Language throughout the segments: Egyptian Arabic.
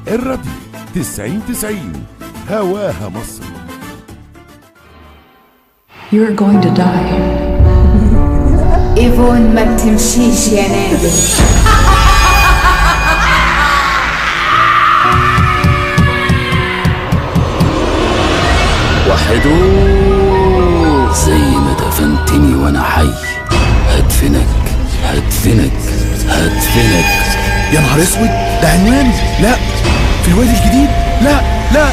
الراديو 90 90 هواها مصر You're going to die. ايفون ما بتمشيش يا نادر وحدو زي ما دفنتني وانا حي هدفنك هدفنك هدفنك يا نهار اسود ده عنوان لا في الوادي الجديد لا لا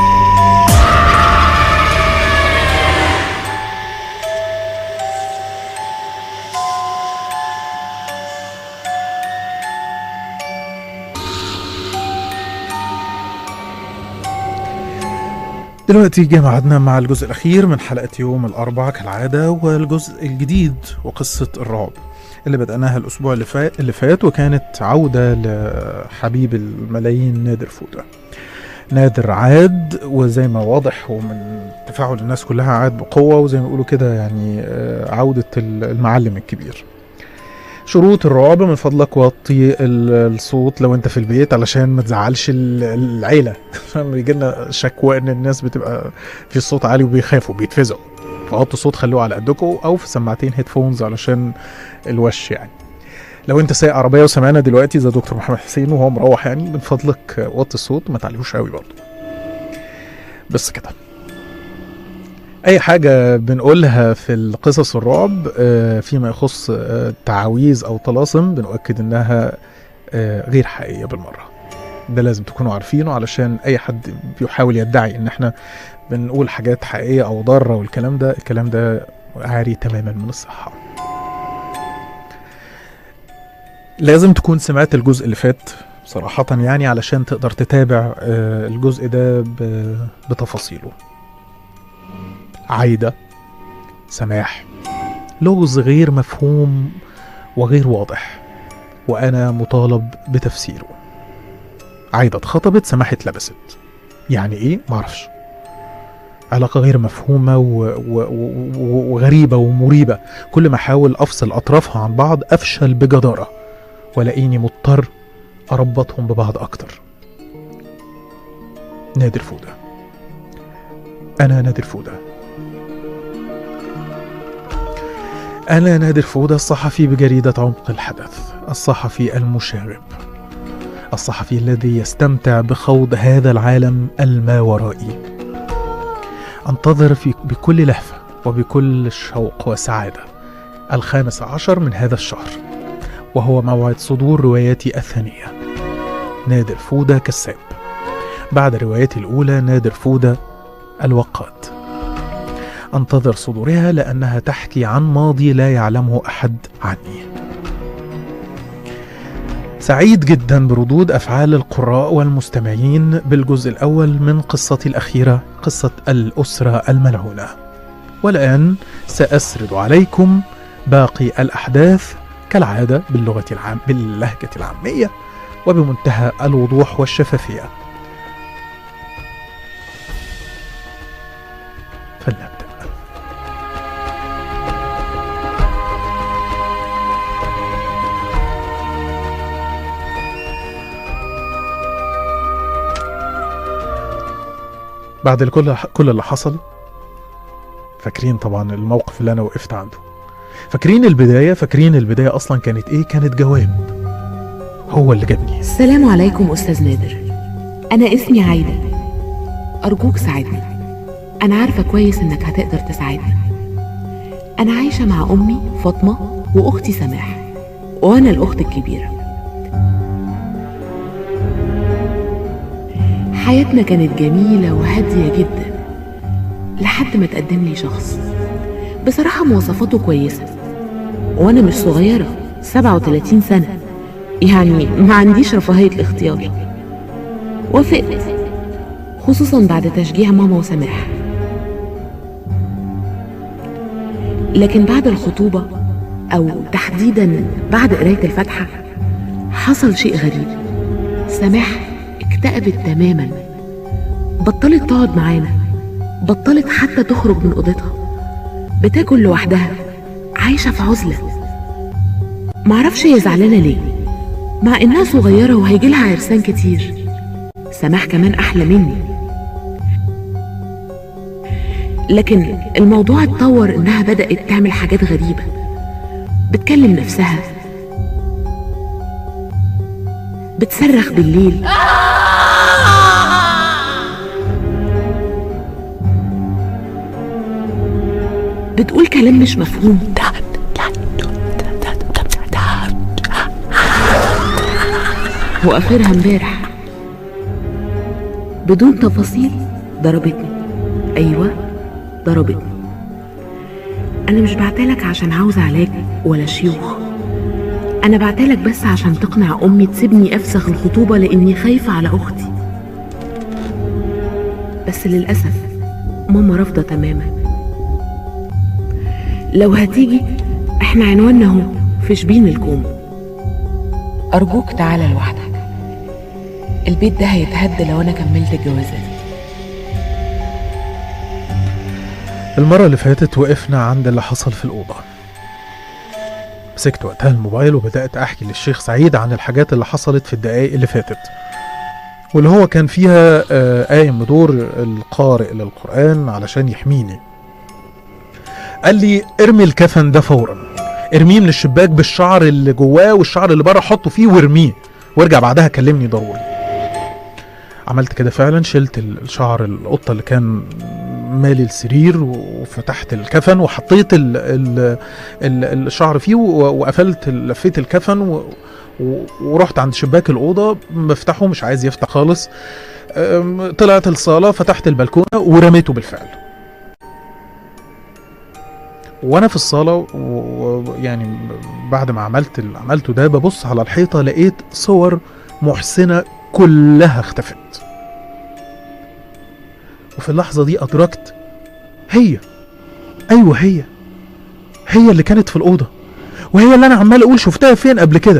دلوقتي جه ميعادنا مع الجزء الأخير من حلقة يوم الأربعاء كالعادة والجزء الجديد وقصة الرعب اللي بدأناها الأسبوع اللي فات, اللي فات وكانت عودة لحبيب الملايين نادر فودة نادر عاد وزي ما واضح ومن تفاعل الناس كلها عاد بقوة وزي ما بيقولوا كده يعني آه، عودة المعلم الكبير شروط الرعب من فضلك وطي ال- الصوت لو انت في البيت علشان ما تزعلش ال- العيله عشان بيجي لنا شكوى ان الناس بتبقى في الصوت عالي وبيخافوا بيتفزعوا فوطوا الصوت خلوه على قدكم او في سماعتين هيدفونز علشان الوش يعني لو انت سايق عربيه وسمعنا دلوقتي زي دكتور محمد حسين وهو مروح يعني من فضلك وطي الصوت ما تعليهوش قوي برضه بس كده اي حاجه بنقولها في القصص الرعب آه، فيما يخص آه، تعاويذ او طلاسم بنؤكد انها آه، غير حقيقيه بالمره ده لازم تكونوا عارفينه علشان اي حد بيحاول يدعي ان احنا بنقول حاجات حقيقيه او ضاره والكلام ده الكلام ده عاري تماما من الصحه لازم تكون سمعت الجزء اللي فات صراحة يعني علشان تقدر تتابع آه، الجزء ده ب- بتفاصيله عايدة سماح لغز غير مفهوم وغير واضح وأنا مطالب بتفسيره عايدة اتخطبت سماح اتلبست يعني ايه معرفش علاقة غير مفهومة و... و... و... وغريبة ومريبة كل ما احاول افصل اطرافها عن بعض افشل بجدارة ولاقيني مضطر اربطهم ببعض اكتر نادر فودة انا نادر فودة أنا نادر فودة الصحفي بجريدة عمق الحدث الصحفي المشاغب الصحفي الذي يستمتع بخوض هذا العالم الماورائي أنتظر في بكل لهفة وبكل شوق وسعادة الخامس عشر من هذا الشهر وهو موعد صدور رواياتي الثانية نادر فودة كساب بعد روايتي الأولى نادر فودة الوقاد أنتظر صدورها لأنها تحكي عن ماضي لا يعلمه أحد عني. سعيد جدا بردود أفعال القراء والمستمعين بالجزء الأول من قصتي الأخيرة قصة الأسرة الملعونة. والآن سأسرد عليكم باقي الأحداث كالعادة باللغة العام باللهجة العامية وبمنتهى الوضوح والشفافية. فلنبدأ. بعد كل كل اللي حصل فاكرين طبعا الموقف اللي انا وقفت عنده فاكرين البدايه فاكرين البدايه اصلا كانت ايه كانت جواب هو اللي جابني السلام عليكم أستاذ نادر أنا اسمي عايدة أرجوك ساعدني أنا عارفة كويس إنك هتقدر تساعدني أنا عايشة مع أمي فاطمة وأختي سماح وأنا الأخت الكبيرة حياتنا كانت جميلة وهادية جدا لحد ما تقدم لي شخص بصراحة مواصفاته كويسة وأنا مش صغيرة 37 سنة يعني ما عنديش رفاهية الاختيار وافقت خصوصا بعد تشجيع ماما وسماح لكن بعد الخطوبة أو تحديدا بعد قراية الفاتحة حصل شيء غريب سماح اكتئبت تماما بطلت تقعد معانا بطلت حتى تخرج من أوضتها بتاكل لوحدها عايشة في عزلة معرفش هي زعلانة ليه مع إنها صغيرة وهيجيلها عرسان كتير سماح كمان أحلى مني لكن الموضوع اتطور إنها بدأت تعمل حاجات غريبة بتكلم نفسها بتصرخ بالليل بتقول كلام مش مفهوم وآخرها امبارح بدون تفاصيل ضربتني أيوة ضربتني أنا مش بعتلك عشان عاوزة علاج ولا شيوخ أنا بعتلك بس عشان تقنع أمي تسيبني أفسخ الخطوبة لأني خايفة على أختي بس للأسف ماما رافضة تماما لو هتيجي احنا عنواننا اهو في شبين الكوم أرجوك تعالى لوحدك البيت ده هيتهد لو أنا كملت الجوازة دي المرة اللي فاتت وقفنا عند اللي حصل في الأوضة مسكت وقتها الموبايل وبدأت أحكي للشيخ سعيد عن الحاجات اللي حصلت في الدقايق اللي فاتت واللي هو كان فيها آه، قايم بدور القارئ للقرآن علشان يحميني قال لي ارمي الكفن ده فورا ارميه من الشباك بالشعر اللي جواه والشعر اللي بره حطه فيه وارميه وارجع بعدها كلمني ضروري عملت كده فعلا شلت الشعر القطه اللي كان مالي السرير وفتحت الكفن وحطيت ال ال ال الشعر فيه و- وقفلت لفيت الكفن و و- ورحت عند شباك الأوضة بفتحه مش عايز يفتح خالص أم، طلعت الصالة فتحت البلكونة ورميته بالفعل وانا في الصاله ويعني بعد ما عملت اللي عملته ده ببص على الحيطه لقيت صور محسنه كلها اختفت وفي اللحظه دي ادركت هي ايوه هي هي اللي كانت في الاوضه وهي اللي انا عمال اقول شفتها فين قبل كده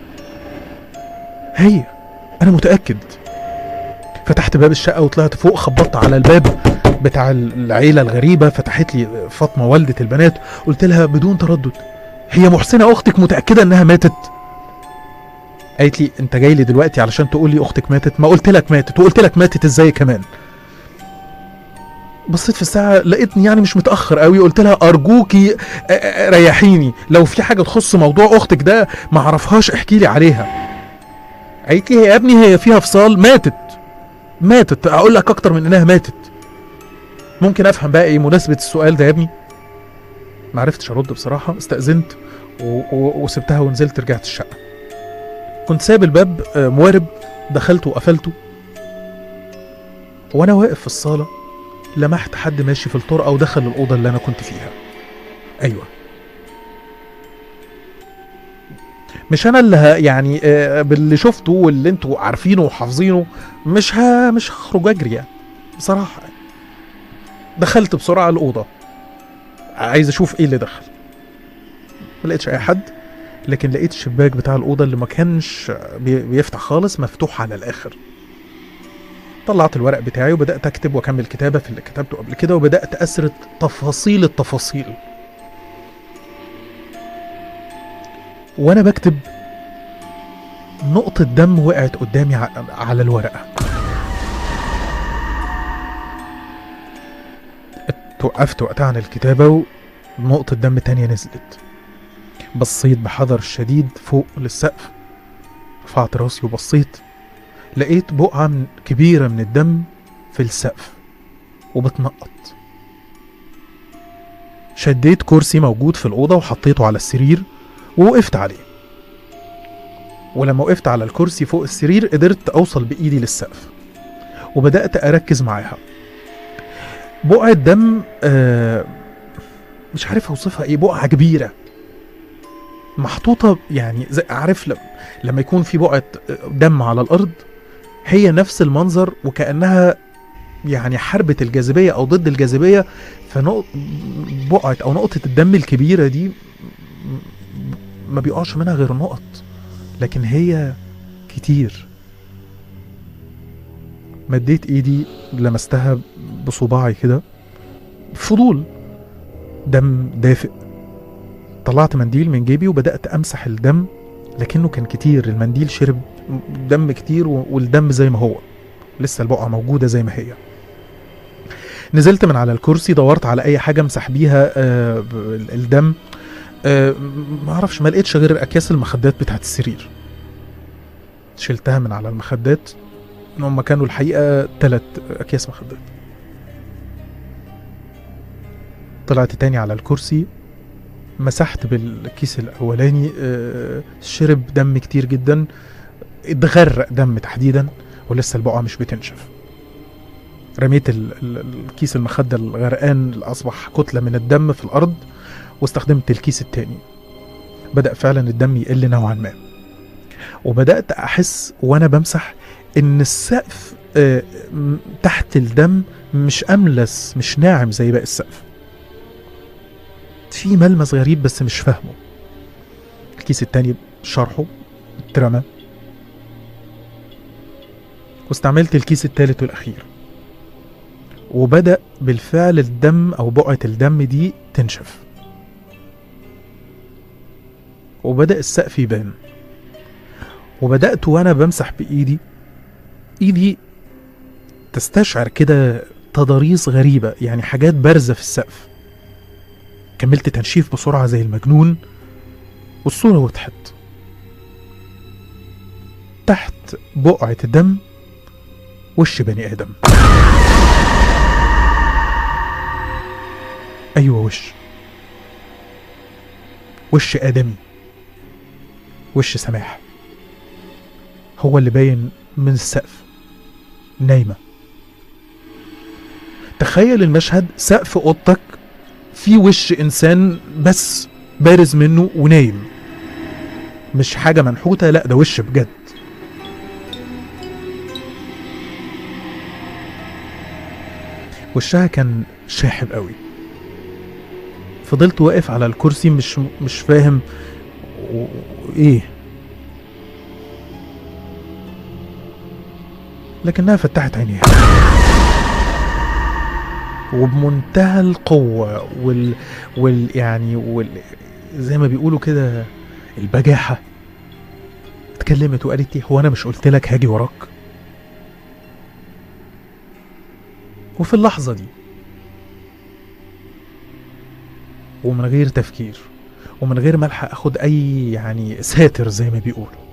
هي انا متاكد فتحت باب الشقه وطلعت فوق خبطت على الباب بتاع العيله الغريبه فتحت لي فاطمه والده البنات قلت لها بدون تردد هي محسنه اختك متاكده انها ماتت قالت لي انت جاي لي دلوقتي علشان تقول لي اختك ماتت ما قلت لك ماتت وقلت لك ماتت ازاي كمان بصيت في الساعة لقيتني يعني مش متأخر قوي قلت لها أرجوكي آ- آ- ريحيني لو في حاجة تخص موضوع أختك ده ما أعرفهاش احكي لي عليها قالت لي يا ابني هي فيها فصال ماتت ماتت أقول لك أكتر من إنها ماتت ممكن أفهم بقى إيه مناسبة السؤال ده يا ابني ما عرفتش أرد بصراحة استأذنت و... و... وسبتها ونزلت رجعت الشقة كنت سايب الباب آه، موارب دخلته وقفلته وانا واقف في الصالة لمحت حد ماشي في الطرقة ودخل الأوضة اللي أنا كنت فيها أيوة مش أنا اللي ه... يعني آه، باللي شفته واللي انتوا عارفينه وحافظينه مش ها مش هخرج أجري يعني بصراحة دخلت بسرعة الأوضة عايز أشوف إيه اللي دخل ما لقيتش أي حد لكن لقيت الشباك بتاع الأوضة اللي ما كانش بي- بيفتح خالص مفتوح على الآخر طلعت الورق بتاعي وبدأت أكتب وأكمل كتابة في اللي كتبته قبل كده وبدأت أسرد تفاصيل التفاصيل وأنا بكتب نقطة دم وقعت قدامي ع- على الورقة توقفت وقتها عن الكتابة ونقطة دم تانية نزلت بصيت بحذر شديد فوق للسقف رفعت راسي وبصيت لقيت بقعة من كبيرة من الدم في السقف وبتنقط شديت كرسي موجود في الأوضة وحطيته على السرير ووقفت عليه ولما وقفت على الكرسي فوق السرير قدرت أوصل بإيدي للسقف وبدأت أركز معاها بقعة دم آه مش عارف أوصفها إيه بقعة كبيرة محطوطة يعني زي عارف لم- لما يكون في بقعة دم على الأرض هي نفس المنظر وكأنها يعني حربة الجاذبية أو ضد الجاذبية فنقط بقعة أو نقطة الدم الكبيرة دي م- ما بيقعش منها غير نقط لكن هي كتير مديت ايدي لمستها بصباعي كده فضول دم دافئ طلعت منديل من جيبي وبدأت أمسح الدم لكنه كان كتير المنديل شرب دم كتير و- والدم زي ما هو لسه البقعة موجودة زي ما هي نزلت من على الكرسي دورت على اي حاجة امسح بيها آه، ب- الدم آه، ما اعرفش ما لقيتش غير اكياس المخدات بتاعت السرير شلتها من على المخدات ان هم كانوا الحقيقة تلات اكياس مخدات طلعت تاني على الكرسي مسحت بالكيس الاولاني آه، شرب دم كتير جدا اتغرق دم تحديدا ولسه البقعة مش بتنشف رميت ال- ال- الكيس المخدة الغرقان اللي أصبح كتلة من الدم في الأرض واستخدمت الكيس التاني بدأ فعلا الدم يقل نوعا ما وبدأت أحس وأنا بمسح إن السقف آه، م- تحت الدم مش أملس مش ناعم زي باقي السقف في ملمس غريب بس مش فاهمه الكيس التاني شرحه اترمى واستعملت الكيس التالت والأخير وبدأ بالفعل الدم أو بقعة الدم دي تنشف وبدأ السقف يبان وبدأت وأنا بمسح بإيدي إيدي تستشعر كده تضاريس غريبة يعني حاجات بارزة في السقف كملت تنشيف بسرعة زي المجنون والصورة وضحت تحت بقعة دم وش بني آدم أيوة وش وش آدمي وش سماح هو اللي باين من السقف نايمة تخيل المشهد سقف أوضتك في وش إنسان بس بارز منه ونايم مش حاجة منحوتة لا ده وش بجد وشها كان شاحب قوي فضلت واقف على الكرسي مش مش فاهم و- ايه لكنها فتحت عينيها وبمنتهى القوة وال, وال يعني وال زي ما بيقولوا كده البجاحة اتكلمت وقالت لي هو انا مش قلت لك هاجي وراك وفي اللحظة دي ومن غير تفكير ومن غير ما الحق اخد اي يعني ساتر زي ما بيقولوا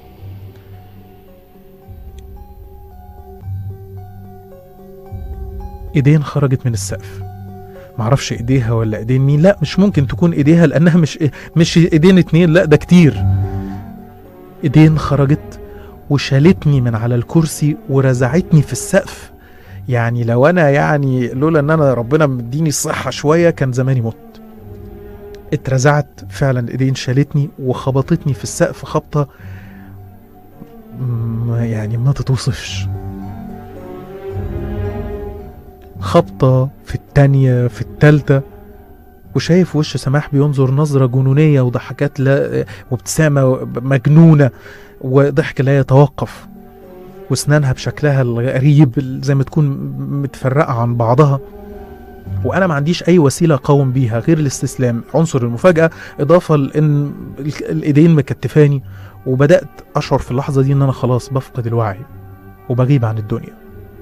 ايدين خرجت من السقف معرفش ايديها ولا ايدين مين لا مش ممكن تكون ايديها لانها مش مش ايدين اتنين لا ده كتير ايدين خرجت وشالتني من على الكرسي ورزعتني في السقف يعني لو انا يعني لولا ان انا ربنا مديني الصحه شويه كان زماني مت اترزعت فعلا الايدين شالتني وخبطتني في السقف خبطه م- يعني ما تتوصفش خبطة في التانية في التالتة وشايف وش سماح بينظر نظرة جنونية وضحكات لا وابتسامة مجنونة وضحك لا يتوقف واسنانها بشكلها الغريب زي ما تكون متفرقة عن بعضها وانا ما عنديش اي وسيله اقاوم بيها غير الاستسلام عنصر المفاجاه اضافه لان ال- الايدين مكتفاني وبدات اشعر في اللحظه دي ان انا خلاص بفقد الوعي وبغيب عن الدنيا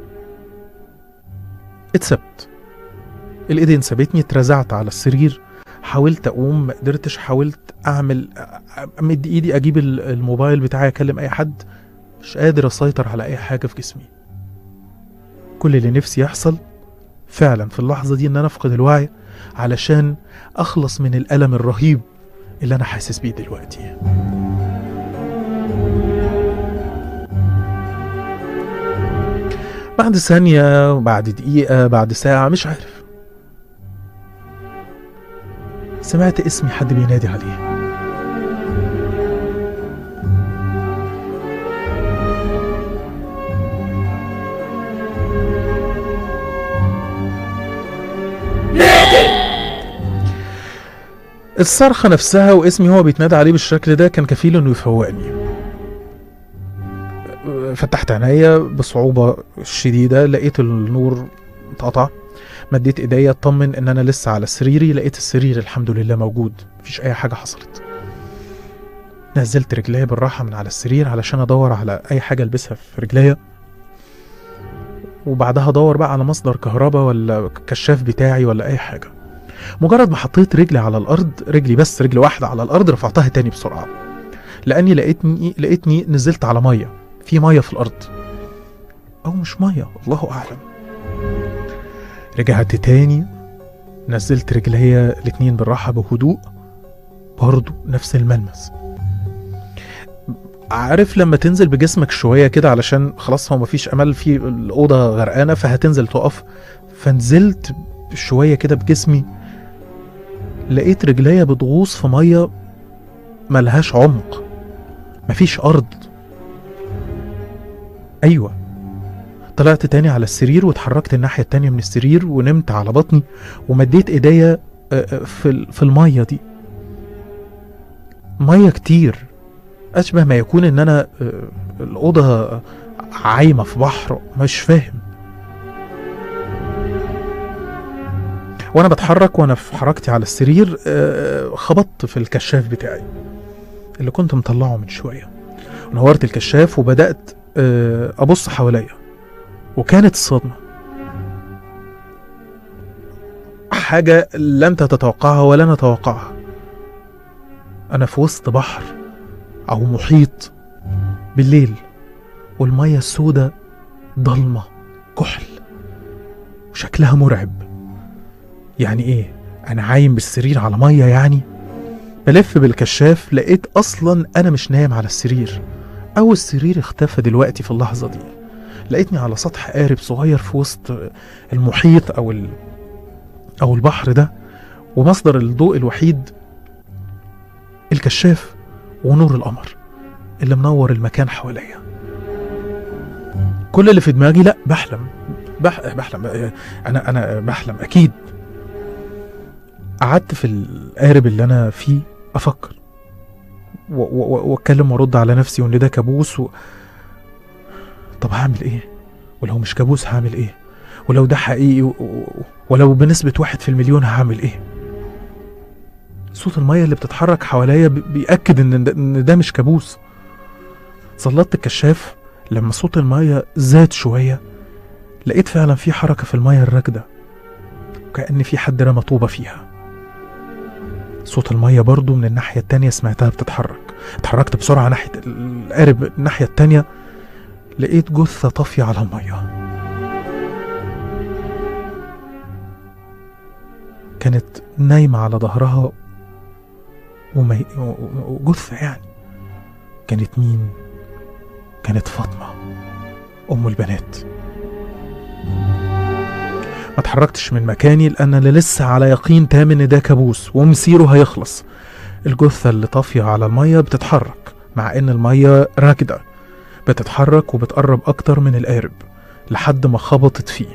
اتسبت الايدين سابتني اترزعت على السرير حاولت اقوم ما قدرتش حاولت اعمل امد ايدي اجيب ال- الموبايل بتاعي اكلم اي حد مش قادر اسيطر على اي حاجه في جسمي كل اللي نفسي يحصل فعلا في اللحظه دي ان انا افقد الوعي علشان اخلص من الالم الرهيب اللي انا حاسس بيه دلوقتي بعد ثانية بعد دقيقة بعد ساعة مش عارف سمعت اسمي حد بينادي عليه الصرخة نفسها واسمي هو بيتنادى عليه بالشكل ده كان كفيل انه يفوقني فتحت عينيا بصعوبة شديدة لقيت النور اتقطع مديت ايديا اطمن ان انا لسه على سريري لقيت السرير الحمد لله موجود مفيش اي حاجة حصلت نزلت رجليا بالراحة من على السرير علشان ادور على اي حاجة البسها في رجليا وبعدها ادور بقى على مصدر كهرباء ولا كشاف بتاعي ولا اي حاجه مجرد ما حطيت رجلي على الارض رجلي بس رجل واحده على الارض رفعتها تاني بسرعه لاني لقيتني لقيتني نزلت على ميه في ميه في الارض او مش ميه الله اعلم رجعت تاني نزلت رجليا الاتنين بالراحه بهدوء برضو نفس الملمس عارف لما تنزل بجسمك شويه كده علشان خلاص هو مفيش امل في الاوضه غرقانه فهتنزل تقف فنزلت شويه كده بجسمي لقيت رجليا بتغوص في ميه ملهاش عمق مفيش ارض ايوه طلعت تاني على السرير واتحركت الناحيه التانيه من السرير ونمت على بطني ومديت ايديا آه، آه، في ال- في الميه دي ميه كتير اشبه ما يكون ان انا آه، الاوضه عايمه في بحر مش فاهم وانا بتحرك وانا في حركتي على السرير آه، خبطت في الكشاف بتاعي اللي كنت مطلعه من شويه نورت الكشاف وبدات آه، ابص حواليا وكانت الصدمه حاجه لا انت تتوقعها ولا انا اتوقعها انا في وسط بحر او محيط بالليل والميه السوداء ضلمه كحل وشكلها مرعب يعني ايه انا عايم بالسرير على ميه يعني بلف بالكشاف لقيت اصلا انا مش نايم على السرير او السرير اختفى دلوقتي في اللحظه دي لقيتني على سطح قارب صغير في وسط المحيط او ال... او البحر ده ومصدر الضوء الوحيد الكشاف ونور القمر اللي منور المكان حواليا كل اللي في دماغي لا بحلم بح... بحلم انا انا بحلم اكيد قعدت في القارب اللي انا فيه افكر و- و- واتكلم وارد على نفسي وان ده كابوس و... طب هعمل ايه ولو مش كابوس هعمل ايه ولو ده حقيقي و... و- ولو بنسبة واحد في المليون هعمل ايه صوت المية اللي بتتحرك حواليا بي- بيأكد ان ده, إن ده مش كابوس سلطت الكشاف لما صوت المية زاد شوية لقيت فعلا في حركة في المية الراكدة وكأن في حد رمى طوبة فيها صوت المية برضو من الناحية التانية سمعتها بتتحرك اتحركت بسرعة ناحية القارب الناحية التانية لقيت جثة طافية على المية كانت نايمة على ظهرها ومي... و- و- وجثة يعني كانت مين؟ كانت فاطمة أم البنات ما اتحركتش من مكاني لأن أنا لسه على يقين تام إن ده كابوس ومسيره هيخلص الجثة اللي طافية على المية بتتحرك مع إن المية راكدة بتتحرك وبتقرب أكتر من القارب لحد ما خبطت فيه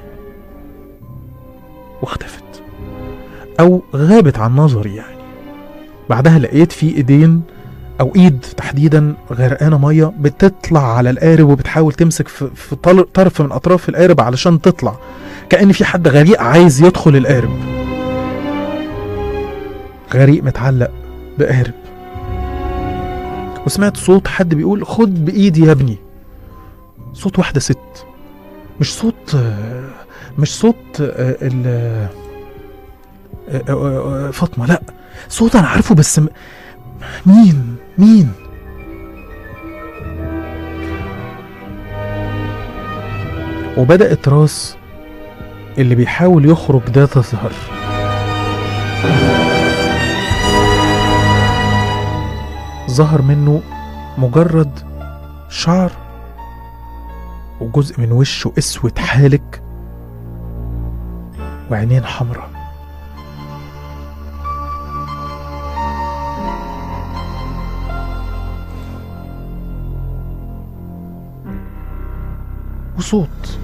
واختفت أو غابت عن نظري يعني بعدها لقيت في إيدين أو إيد تحديدا غرقانة مية بتطلع على القارب وبتحاول تمسك في, في طل- طرف من أطراف القارب علشان تطلع كأن في حد غريق عايز يدخل القارب غريق متعلق بقارب وسمعت صوت حد بيقول خد بإيدي يا ابني صوت واحدة ست مش صوت آه، مش صوت آه، ال آه، آه، آه، فاطمة لا صوت أنا عارفه بس م- مين مين وبدأت راس اللي بيحاول يخرج ده تظهر ظهر منه مجرد شعر وجزء من وشه اسود حالك وعينين حمراء وصوت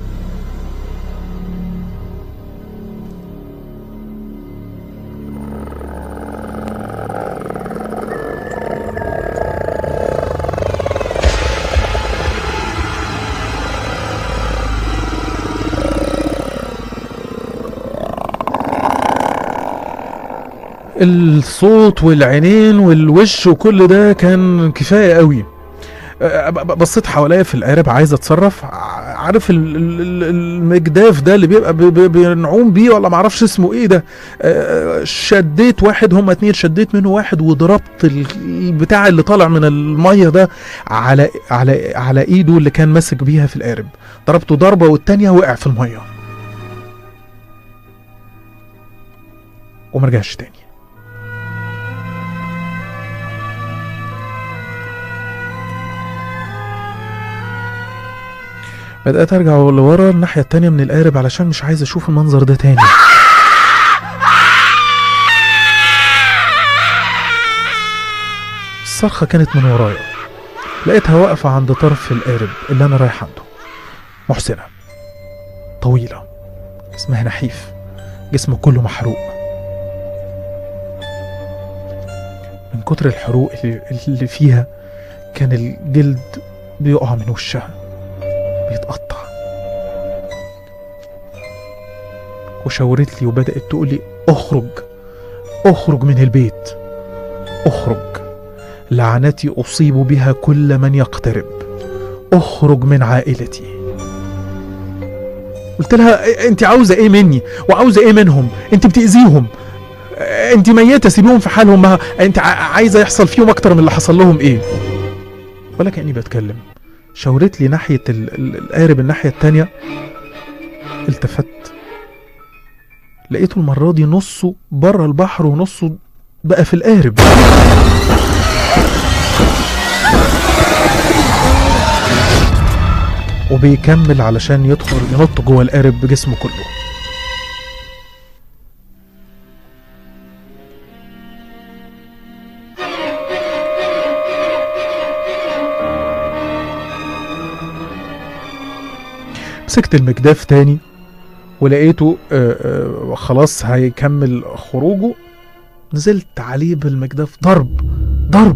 الصوت والعينين والوش وكل ده كان كفايه قوي أه، ب- ب- بصيت حواليا في القارب عايز اتصرف ع- عارف ال- ال- ال- المجداف ده اللي بيبقى بي- بي- بنعوم بيه ولا معرفش اسمه ايه ده آه، شديت واحد هما اتنين شديت منه واحد وضربت ال- البتاع اللي طالع من الميه ده على على على ايده اللي كان ماسك بيها في القارب ضربته ضربه والتانيه وقع في الميه ومرجعش تاني بدأت أرجع لورا الناحية التانية من القارب علشان مش عايز أشوف المنظر ده تاني الصرخة كانت من ورايا لقيتها واقفة عند طرف القارب اللي أنا رايح عنده محسنة طويلة اسمها نحيف جسمه كله محروق من كتر الحروق اللي, اللي فيها كان الجلد بيقع من وشها بيتقطع وشاورت لي وبدأت تقول لي اخرج اخرج من البيت اخرج لعنتي أصيب بها كل من يقترب اخرج من عائلتي قلت لها "إيه- انت عاوزه ايه مني وعاوزه ايه منهم انت بتاذيهم انت ميته سيبيهم في حالهم ما انت ع- عايزه يحصل فيهم اكتر من اللي حصل لهم ايه ولا كاني بتكلم شاورت لي ناحيه ال- ال- القارب الناحيه التانية التفت لقيته المره دي نصه بره البحر ونصه بقى في القارب وبيكمل علشان يدخل ينط جوه القارب بجسمه كله مسكت المجداف تاني ولقيته آه، آه، خلاص هيكمل خروجه نزلت عليه بالمجداف ضرب ضرب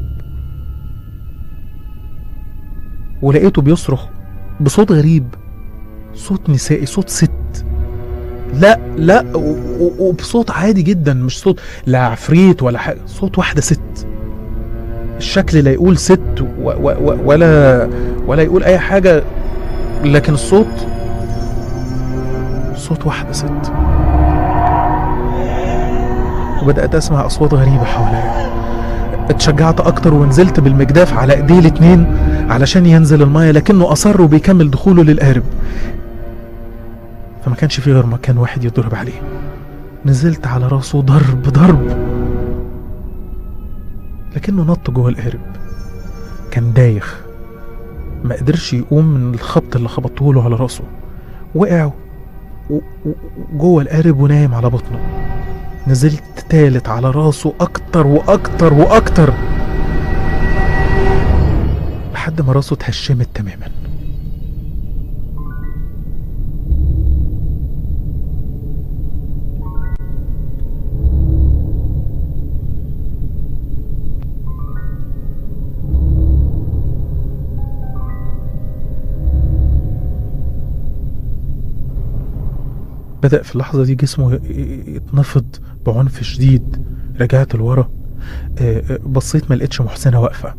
ولقيته بيصرخ بصوت غريب صوت نسائي صوت ست لا لا و- و- وبصوت عادي جدا مش صوت لا عفريت ولا حاجه صوت واحده ست الشكل لا يقول ست و و و ولا ولا يقول اي حاجه لكن الصوت صوت واحده ست وبدات اسمع اصوات غريبه حواليا اتشجعت اكتر ونزلت بالمجداف على ايديه الاتنين علشان ينزل المايه لكنه اصر وبيكمل دخوله للقارب فما كانش فيه غير مكان واحد يضرب عليه نزلت على راسه ضرب ضرب لكنه نط جوه القارب كان دايخ ما قدرش يقوم من الخبط اللي خبطته له على راسه وقع و- و- جوه القارب ونايم على بطنه نزلت تالت على راسه اكتر واكتر واكتر لحد ما راسه اتهشمت تماما بدأ في اللحظة دي جسمه ي- ي- يتنفض بعنف شديد رجعت لورا آه، آه، بصيت ما لقيتش محسنة واقفة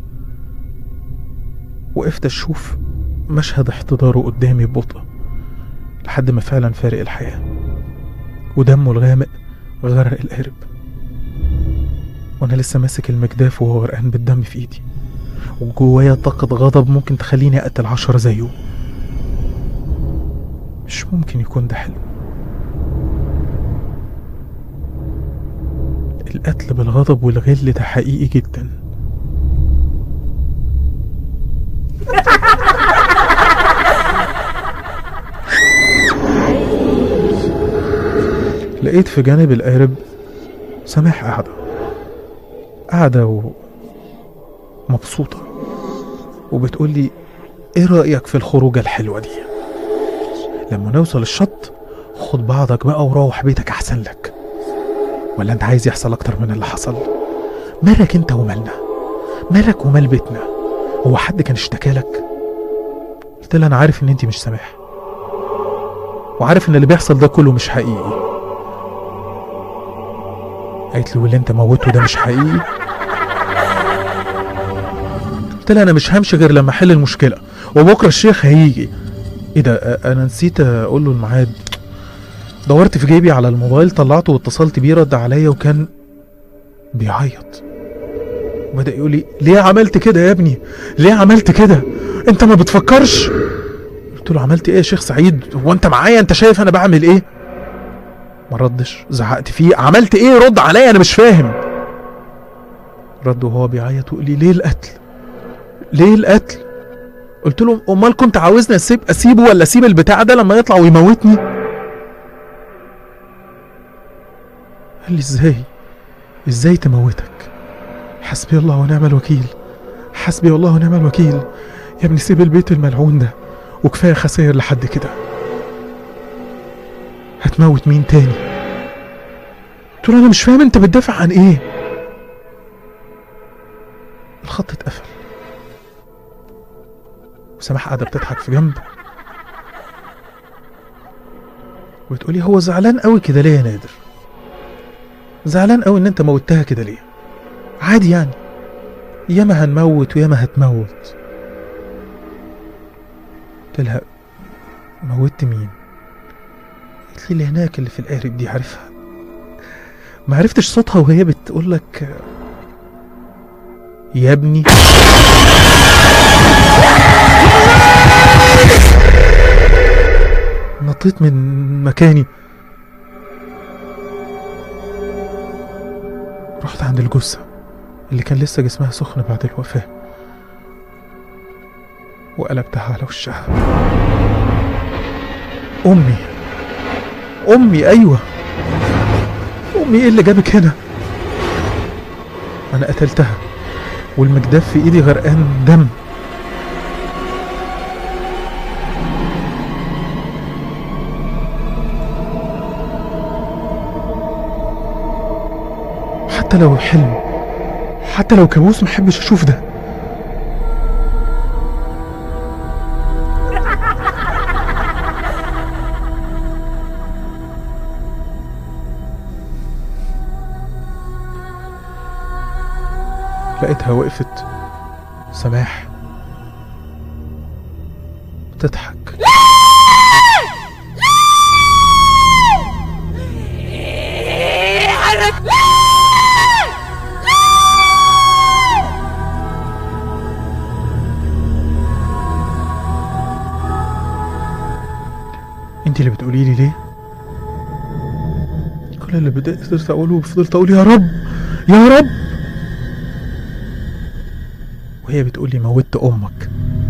وقفت أشوف مشهد احتضاره قدامي ببطء لحد ما فعلا فارق الحياة ودمه الغامق غرق القارب وأنا لسه ماسك المجداف وهو غرقان بالدم في إيدي وجوايا طاقة غضب ممكن تخليني أقتل عشرة زيه مش ممكن يكون ده حلو القتل بالغضب والغل ده حقيقي جدا لقيت في جانب القارب سماح قاعدة قاعدة و... مبسوطة وبتقول لي ايه رأيك في الخروجة الحلوة دي لما نوصل الشط خد بعضك بقى وروح بيتك احسن لك ولا انت عايز يحصل اكتر من اللي حصل مالك انت ومالنا مالك ومال بيتنا هو حد كان اشتكى لك قلت لها انا عارف ان انت مش سامح وعارف ان اللي بيحصل ده كله مش حقيقي قالت لي واللي انت موته ده مش حقيقي قلت لها انا مش همشي غير لما احل المشكله وبكره الشيخ هيجي ايه ده آه، انا نسيت اقول له الميعاد دورت في جيبي على الموبايل طلعته واتصلت بيه رد عليا وكان بيعيط وبدا يقول لي ليه عملت كده يا ابني ليه عملت كده انت ما بتفكرش قلت له عملت ايه يا شيخ سعيد هو انت معايا انت شايف انا بعمل ايه ما ردش زعقت فيه عملت ايه رد عليا انا مش فاهم رد وهو بيعيط ويقول لي ليه القتل ليه القتل قلت له امال كنت عاوزني اسيب اسيبه ولا اسيب البتاع ده لما يطلع ويموتني قال لي ازاي ازاي تموتك حسبي الله ونعم الوكيل حسبي الله ونعم الوكيل يا ابني سيب البيت الملعون ده وكفايه خسائر لحد كده هتموت مين تاني قلت له انا مش فاهم انت بتدافع عن ايه الخط اتقفل وسماح قاعده بتضحك في جنب وبتقولي هو زعلان قوي كده ليه يا نادر زعلان قوي ان انت موتها كده ليه عادي يعني ياما هنموت وياما هتموت قلت لها موتت مين قالت لي اللي هناك اللي في القارب دي عارفها ما عرفتش صوتها وهي بتقول لك يا ابني نطيت من مكاني رحت عند الجثة اللي كان لسه جسمها سخن بعد الوفاة وقلبتها على وشها أمي أمي أيوة أمي إيه اللي جابك هنا أنا قتلتها والمجداف في إيدي غرقان دم حتى لو حلم حتى لو كابوس محبش اشوف ده لقيتها وقفت سماح بتضحك انت اللي بتقولي لي ليه كل اللي بدأت قدرت اقوله فضلت اقول يا رب يا رب وهي بتقول لي موتت امك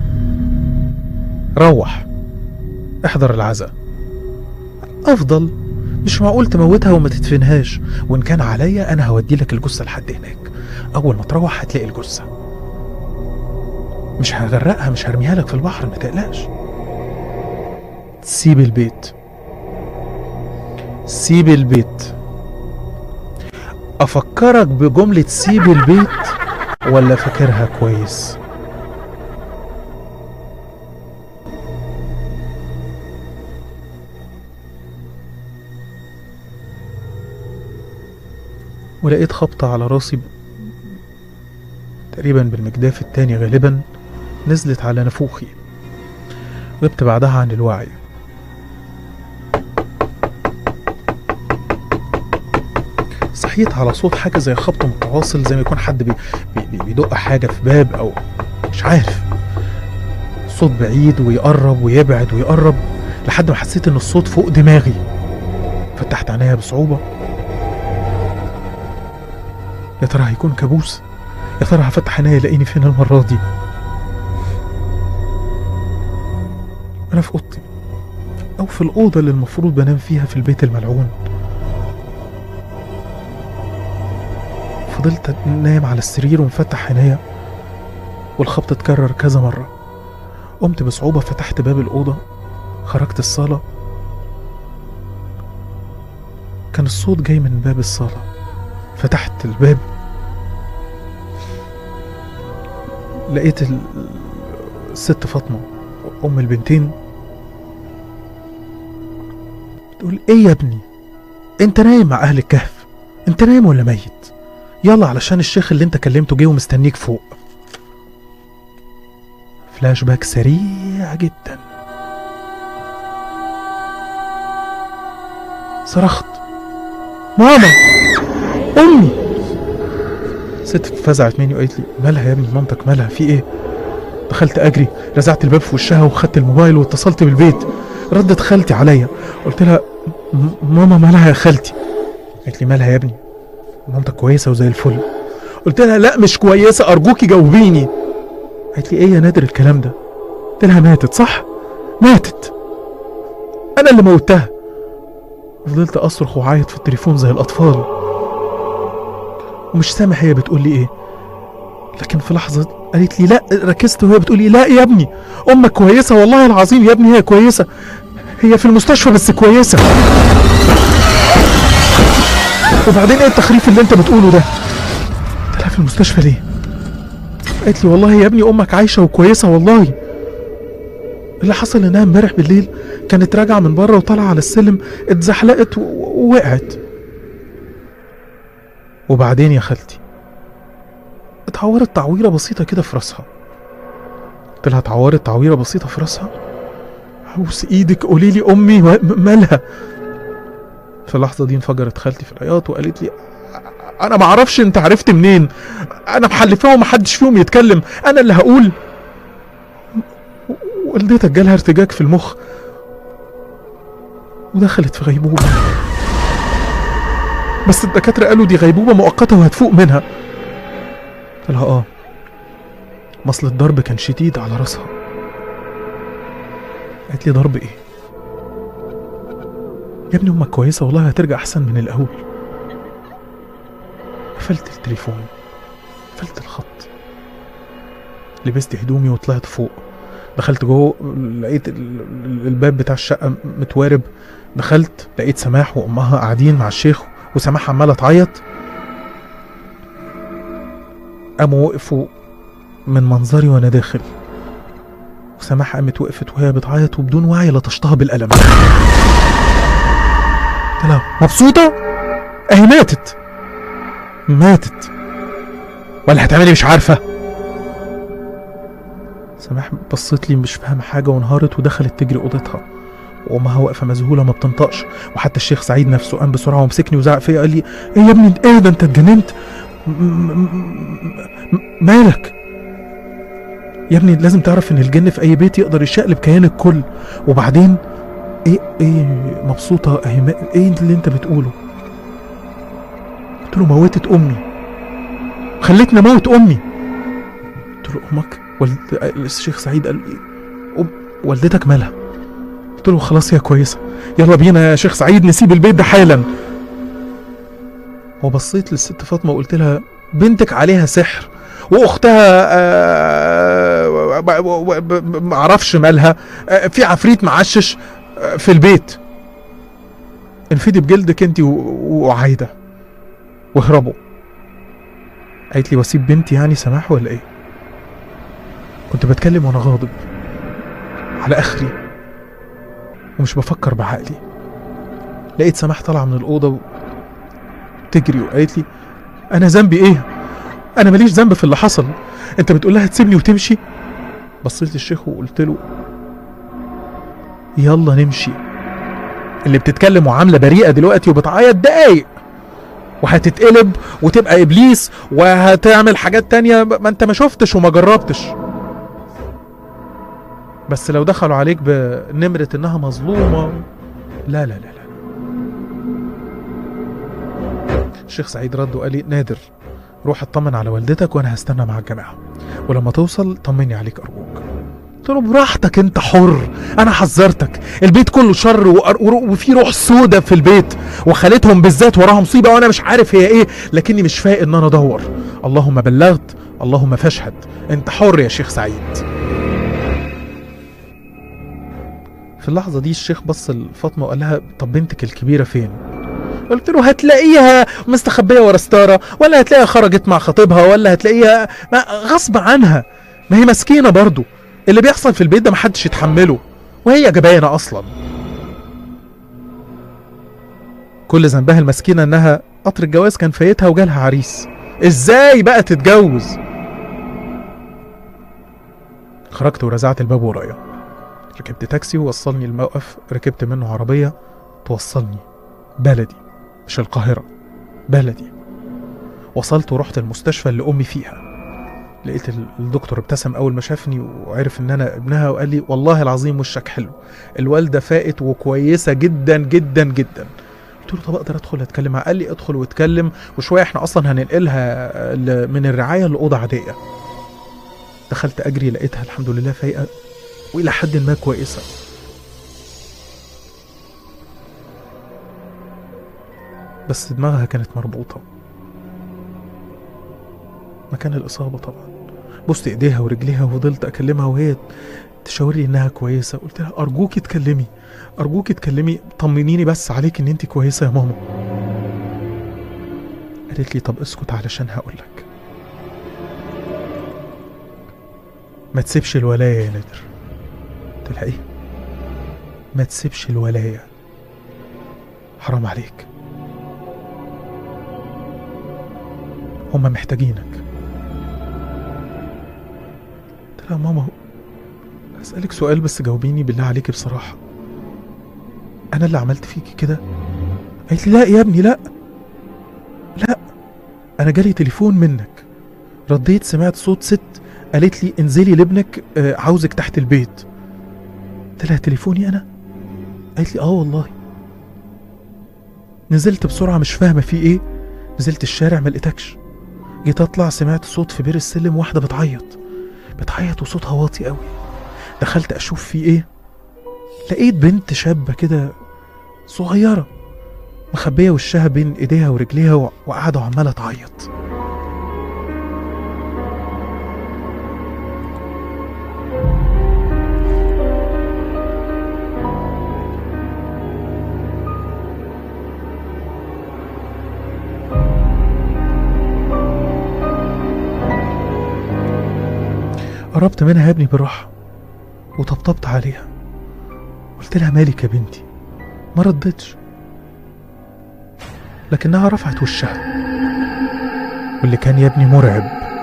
روح احضر العزاء افضل مش معقول تموتها وما تدفنهاش وان كان عليا انا هودي لك الجثه لحد هناك اول ما تروح هتلاقي الجثه مش هغرقها مش هرميها لك في البحر ما تقلقش سيب البيت سيب البيت افكرك بجملة سيب البيت ولا فاكرها كويس ولقيت خبطة على راسي ب- تقريبا بالمجداف التاني غالبا نزلت على نافوخي غبت بعدها عن الوعي صحيت على صوت حاجة زي خبط متواصل زي ما يكون حد بي بي بيدق حاجة في باب أو مش عارف صوت بعيد ويقرب ويبعد ويقرب لحد ما حسيت إن الصوت فوق دماغي فتحت عينيا بصعوبة يا ترى هيكون كابوس يا ترى هفتح عينيا يلاقيني فين المرة دي أنا في أوضتي أو في الأوضة اللي المفروض بنام فيها في البيت الملعون فضلت نايم على السرير ومفتح عينيا والخبط اتكرر كذا مرة قمت بصعوبة فتحت باب الأوضة خرجت الصالة كان الصوت جاي من باب الصالة فتحت الباب لقيت ال- الست فاطمة أم البنتين بتقول إيه يا ابني أنت نايم مع أهل الكهف أنت نايم ولا ميت يلا علشان الشيخ اللي أنت كلمته جه ومستنيك فوق فلاش باك سريع جدا صرخت ماما امي ست اتفزعت مني وقالت لي مالها يا ابني مامتك مالها في ايه دخلت اجري رزعت الباب في وشها وخدت الموبايل واتصلت بالبيت ردت خالتي عليا قلت لها "م- ماما مالها يا خالتي قالت لي مالها يا ابني مامتك كويسه وزي الفل قلت لها لا مش كويسه ارجوكي جاوبيني قالت لي ايه يا نادر الكلام ده قلت لها ماتت صح ماتت انا اللي موتها فضلت اصرخ واعيط في التليفون زي الاطفال ومش سامع هي بتقول لي ايه لكن في لحظه قالت لي لا ركزت وهي بتقول لي لا يا ابني امك كويسه والله العظيم يا ابني هي كويسه هي في المستشفى بس كويسه وبعدين ايه التخريف اللي انت بتقوله ده قلت لها في المستشفى ليه قالت لي والله يا ابني امك عايشه وكويسه والله اللي حصل انها امبارح بالليل كانت راجعه من بره وطالعه على السلم اتزحلقت و- و- ووقعت وبعدين يا خالتي اتعورت تعويره بسيطه كده في راسها قلت لها اتعورت تعويره بسيطه في راسها عوس ايدك قولي لي امي و- م- مالها في اللحظه دي انفجرت خالتي في العياط وقالت لي انا ما اعرفش انت عرفت منين انا محلفاه ومحدش فيهم يتكلم انا اللي هقول والدتك جالها ارتجاج في المخ ودخلت في غيبوبة بس الدكاترة قالوا دي غيبوبة مؤقتة وهتفوق منها قلت لها اه مصل الضرب كان شديد على راسها قالت لي ضرب ايه يا ابني امك كويسة والله هترجع احسن من الاول قفلت التليفون قفلت الخط لبست هدومي وطلعت فوق دخلت جوه لقيت ال- ال- الباب بتاع الشقة متوارب دخلت لقيت سماح وأمها قاعدين مع الشيخ وسماح عمالة تعيط قاموا وقفوا من منظري وأنا داخل وسماح قامت وقفت وهي بتعيط وبدون وعي لطشتها بالقلم قلت لها مبسوطة؟ أهي ماتت ماتت ولا هتعملي مش عارفة سماح بصت لي مش فاهمة حاجة وانهارت ودخلت تجري أوضتها وأمها واقفة مذهولة ما بتنطقش وحتى الشيخ سعيد نفسه قام بسرعة ومسكني وزعق فيا قال لي إيه يا ابني إيه ده أنت اتجننت م- م- م- مالك يا ابني لازم تعرف إن الجن في أي بيت يقدر يشقلب كيان الكل وبعدين إيه إيه مبسوطة أهي ما- إيه اللي أنت بتقوله قلت له موتت أمي خلتني أموت أمي قلت له امك والد... الشيخ سعيد قال لي أم... والدتك مالها قلت له خلاص هي كويسه يلا بينا يا شيخ سعيد نسيب البيت ده حالا وبصيت للست فاطمه وقلت لها بنتك عليها سحر واختها آه، ب- ب- ب- معرفش مالها آه، في عفريت معشش آه، في البيت انفدي بجلدك انت و- وعايده واهربوا قالت لي واسيب بنتي يعني سماح ولا ايه كنت بتكلم وانا غاضب على اخري ومش بفكر بعقلي لقيت سماح طالعه من الاوضه وتجري وقالت لي انا ذنبي ايه انا ماليش ذنب في اللي حصل انت بتقول لها تسيبني وتمشي بصيت للشيخ وقلت له يلا نمشي اللي بتتكلم وعامله بريئه دلوقتي وبتعيط دقايق وهتتقلب وتبقى ابليس وهتعمل حاجات تانية ما انت ما شفتش وما جربتش بس لو دخلوا عليك بنمرة انها مظلومة لا لا لا لا الشيخ سعيد رد وقال لي نادر روح اطمن على والدتك وانا هستنى مع الجماعة ولما توصل طمني عليك ارجوك قلت له براحتك انت حر انا حذرتك البيت كله شر وأر- ور- وفي روح سودة في البيت وخالتهم بالذات وراها مصيبه وانا مش عارف هي ايه لكني مش فايق ان انا ادور اللهم بلغت اللهم فاشهد انت حر يا شيخ سعيد في اللحظه دي الشيخ بص لفاطمه وقال لها طب بنتك الكبيره فين قلت له هتلاقيها مستخبيه ورا ستاره ولا هتلاقيها خرجت مع خطيبها ولا هتلاقيها ما غصب عنها ما هي مسكينه برضو اللي بيحصل في البيت ده محدش يتحمله وهي جبانه اصلا كل ذنبها المسكينه انها قطر الجواز كان فايتها وجالها عريس ازاي بقى تتجوز خرجت ورزعت الباب ورايا ركبت تاكسي ووصلني الموقف ركبت منه عربيه توصلني بلدي مش القاهرة بلدي وصلت ورحت المستشفى اللي أمي فيها لقيت ال- الدكتور ابتسم أول ما شافني وعرف إن أنا ابنها وقال لي والله العظيم وشك حلو الوالدة فائت وكويسة جدا جدا جدا قلت له طب أقدر أدخل أتكلم معاها قال لي ادخل واتكلم وشوية إحنا أصلا هننقلها ل- من الرعاية لأوضة عادية دخلت أجري لقيتها الحمد لله فايقة وإلى حد ما كويسة بس دماغها كانت مربوطة مكان الإصابة طبعا بصت إيديها ورجليها وفضلت أكلمها وهي تشاور لي إنها كويسة قلت لها أرجوكي اتكلمي أرجوكي اتكلمي طمنيني بس عليك إن أنت كويسة يا ماما قالت لي طب اسكت علشان هقولك ما تسيبش الولاية يا نادر قلت لها ايه ما تسيبش الولاية حرام عليك هما محتاجينك قلت لها ماما هسألك سؤال بس جاوبيني بالله عليكي بصراحة أنا اللي عملت فيكي كده قالت لي لا يا ابني لا لا أنا جالي تليفون منك رديت سمعت صوت ست قالت لي انزلي لابنك آه، عاوزك تحت البيت قلت لها تليفوني انا قالت لي اه والله نزلت بسرعه مش فاهمه في ايه نزلت الشارع ما لقيتكش جيت اطلع سمعت صوت في بير السلم واحده بتعيط بتعيط وصوتها واطي قوي دخلت اشوف في ايه لقيت بنت شابه كده صغيره مخبيه وشها بين ايديها ورجليها و- وقاعده وعماله تعيط قربت منها يا ابني بالراحة وطبطبت عليها قلت لها مالك يا بنتي ما ردتش لكنها رفعت وشها واللي كان يا ابني مرعب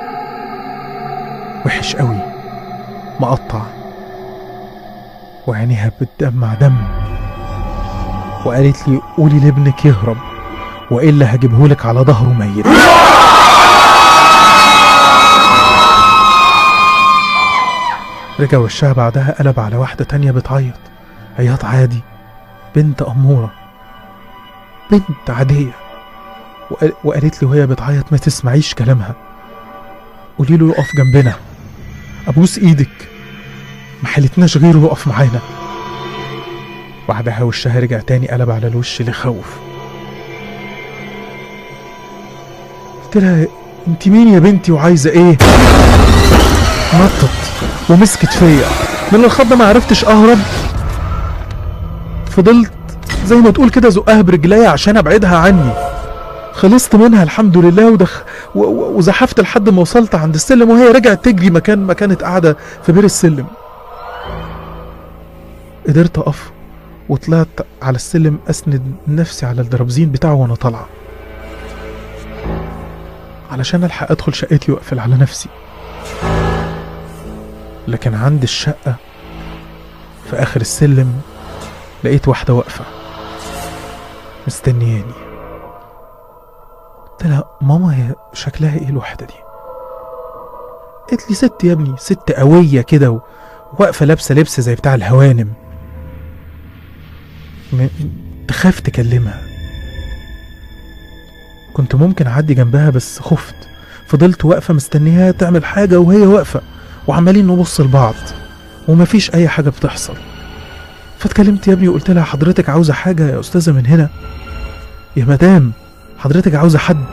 وحش قوي مقطع وعينيها بتدمع دم وقالت لي قولي لابنك يهرب والا هجيبهولك على ظهره ميت رجع وشها بعدها قلب على واحدة تانية بتعيط عياط عادي بنت أمورة بنت عادية وقال- وقالت لي وهي بتعيط ما تسمعيش كلامها قولي له يقف جنبنا أبوس إيدك ما حلتناش غيره يقف معانا بعدها وشها رجع تاني قلب على الوش اللي خوف قلت لها انت مين يا بنتي وعايزة ايه نطت ومسكت فيا من الخضة ما عرفتش اهرب فضلت زي ما تقول كده زقها برجليا عشان ابعدها عني خلصت منها الحمد لله ودخ و- و- وزحفت لحد ما وصلت عند السلم وهي رجعت تجري مكان ما كانت قاعده في بير السلم قدرت اقف وطلعت على السلم اسند نفسي على الدرابزين بتاعه وانا طالعه علشان الحق ادخل شقتي واقفل على نفسي لكن عند الشقه في اخر السلم لقيت واحده واقفه مستنياني قلت لها ماما هي شكلها ايه الوحده دي قالت لي ست يا ابني ست قويه كده و- واقفه لابسه لبس زي بتاع الهوانم م- تخاف تكلمها كنت ممكن اعدي جنبها بس خفت فضلت واقفه مستنيها تعمل حاجه وهي واقفه وعمالين نبص لبعض ومفيش اي حاجه بتحصل فاتكلمت يا ابني وقلت لها حضرتك عاوزه حاجه يا استاذه من هنا يا مدام حضرتك عاوزه حد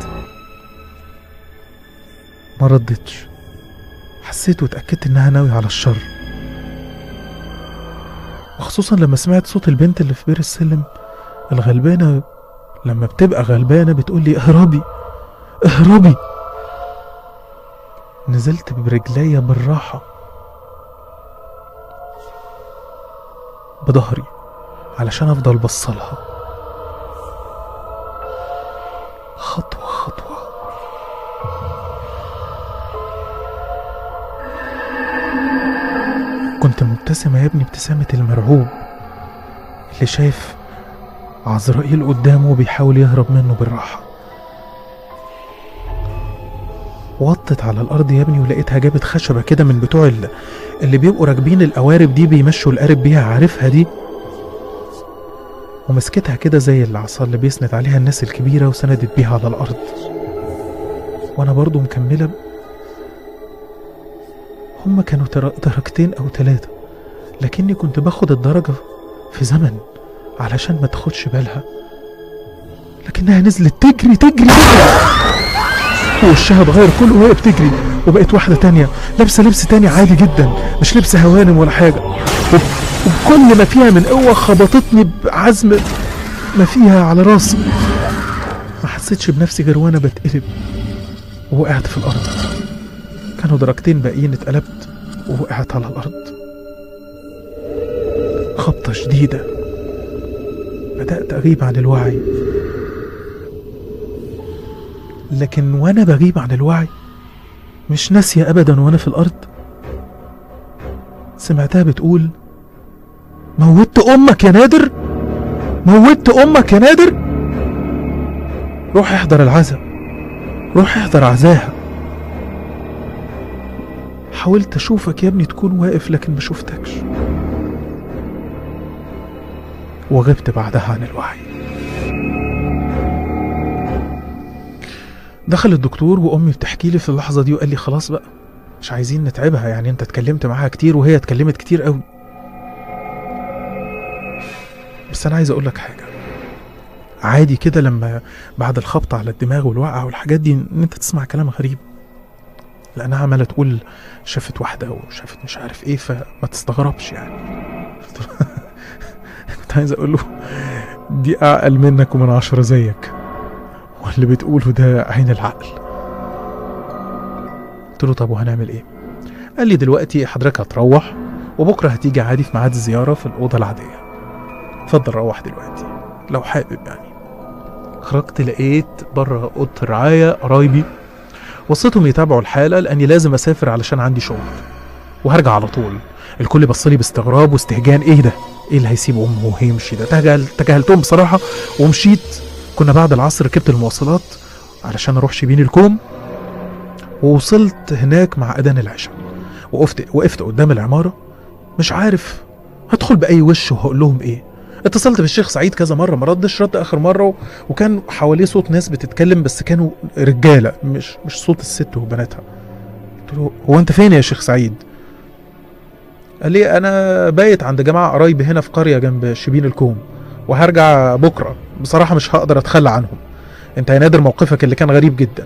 ما ردتش حسيت واتاكدت انها ناويه على الشر وخصوصا لما سمعت صوت البنت اللي في بير السلم الغلبانه لما بتبقى غلبانه بتقول لي اهربي اهربي نزلت برجليا بالراحه بظهري علشان افضل بصلها خطوه خطوه كنت مبتسمة يا ابني ابتسامة المرعوب اللي شايف عزرائيل قدامه بيحاول يهرب منه بالراحة وطت على الأرض يا ابني ولقيتها جابت خشبة كده من بتوع ال- اللي بيبقوا راكبين القوارب دي بيمشوا القارب بيها عارفها دي ومسكتها كده زي العصا اللي بيسند عليها الناس الكبيرة وسندت بيها على الأرض وأنا برضو مكملة ب- هما كانوا تر- درجتين أو ثلاثة لكني كنت باخد الدرجة في زمن علشان ما تاخدش بالها لكنها نزلت تجري تجري تجري وشها اتغير كله وهي بتجري وبقت واحدة تانية لابسة لبس تاني عادي جدا مش لبس هوانم ولا حاجة وب- وبكل ما فيها من قوة خبطتني بعزم ما فيها على راسي ما حسيتش بنفسي غير وانا بتقلب ووقعت في الأرض كانوا درجتين باقيين اتقلبت ووقعت على الأرض خبطة شديدة بدأت أغيب عن الوعي لكن وأنا بغيب عن الوعي مش ناسية أبدا وأنا في الأرض سمعتها بتقول موتت أمك يا نادر موتت أمك يا نادر روح احضر العزاء روح احضر عزاها حاولت أشوفك يا ابني تكون واقف لكن ما شفتكش وغبت بعدها عن الوعي دخل الدكتور وامي بتحكي لي في اللحظه دي وقال لي خلاص بقى مش عايزين نتعبها يعني انت اتكلمت معاها كتير وهي اتكلمت كتير قوي بس انا عايز اقول لك حاجه عادي كده لما بعد الخبط على الدماغ والوقعه والحاجات دي ان انت تسمع كلام غريب لانها عماله تقول شافت واحده وشافت مش عارف ايه فما تستغربش يعني كنت عايز اقول له دي اعقل منك ومن عشرة زيك واللي بتقوله ده عين العقل قلت له طب وهنعمل ايه قال لي دلوقتي حضرتك هتروح وبكره هتيجي عادي في ميعاد الزياره في الاوضه العاديه اتفضل روح دلوقتي لو حابب يعني خرجت لقيت بره اوضه الرعايه قرايبي وصيتهم يتابعوا الحاله لاني لازم اسافر علشان عندي شغل وهرجع على طول الكل بص لي باستغراب واستهجان ايه ده ايه اللي هيسيب امه وهيمشي ده تجاهل تجاهلتهم بصراحه ومشيت كنا بعد العصر ركبت المواصلات علشان اروح شبين الكوم ووصلت هناك مع اذان العشاء وقفت وقفت قدام العماره مش عارف هدخل باي وش وهقول لهم ايه اتصلت بالشيخ سعيد كذا مره ما ردش رد اخر مره و... وكان حواليه صوت ناس بتتكلم بس كانوا رجاله مش مش صوت الست وبناتها قلت له هو انت فين يا شيخ سعيد قال لي انا بايت عند جماعه قرايبي هنا في قريه جنب شبين الكوم وهرجع بكره بصراحه مش هقدر اتخلى عنهم انت يا نادر موقفك اللي كان غريب جدا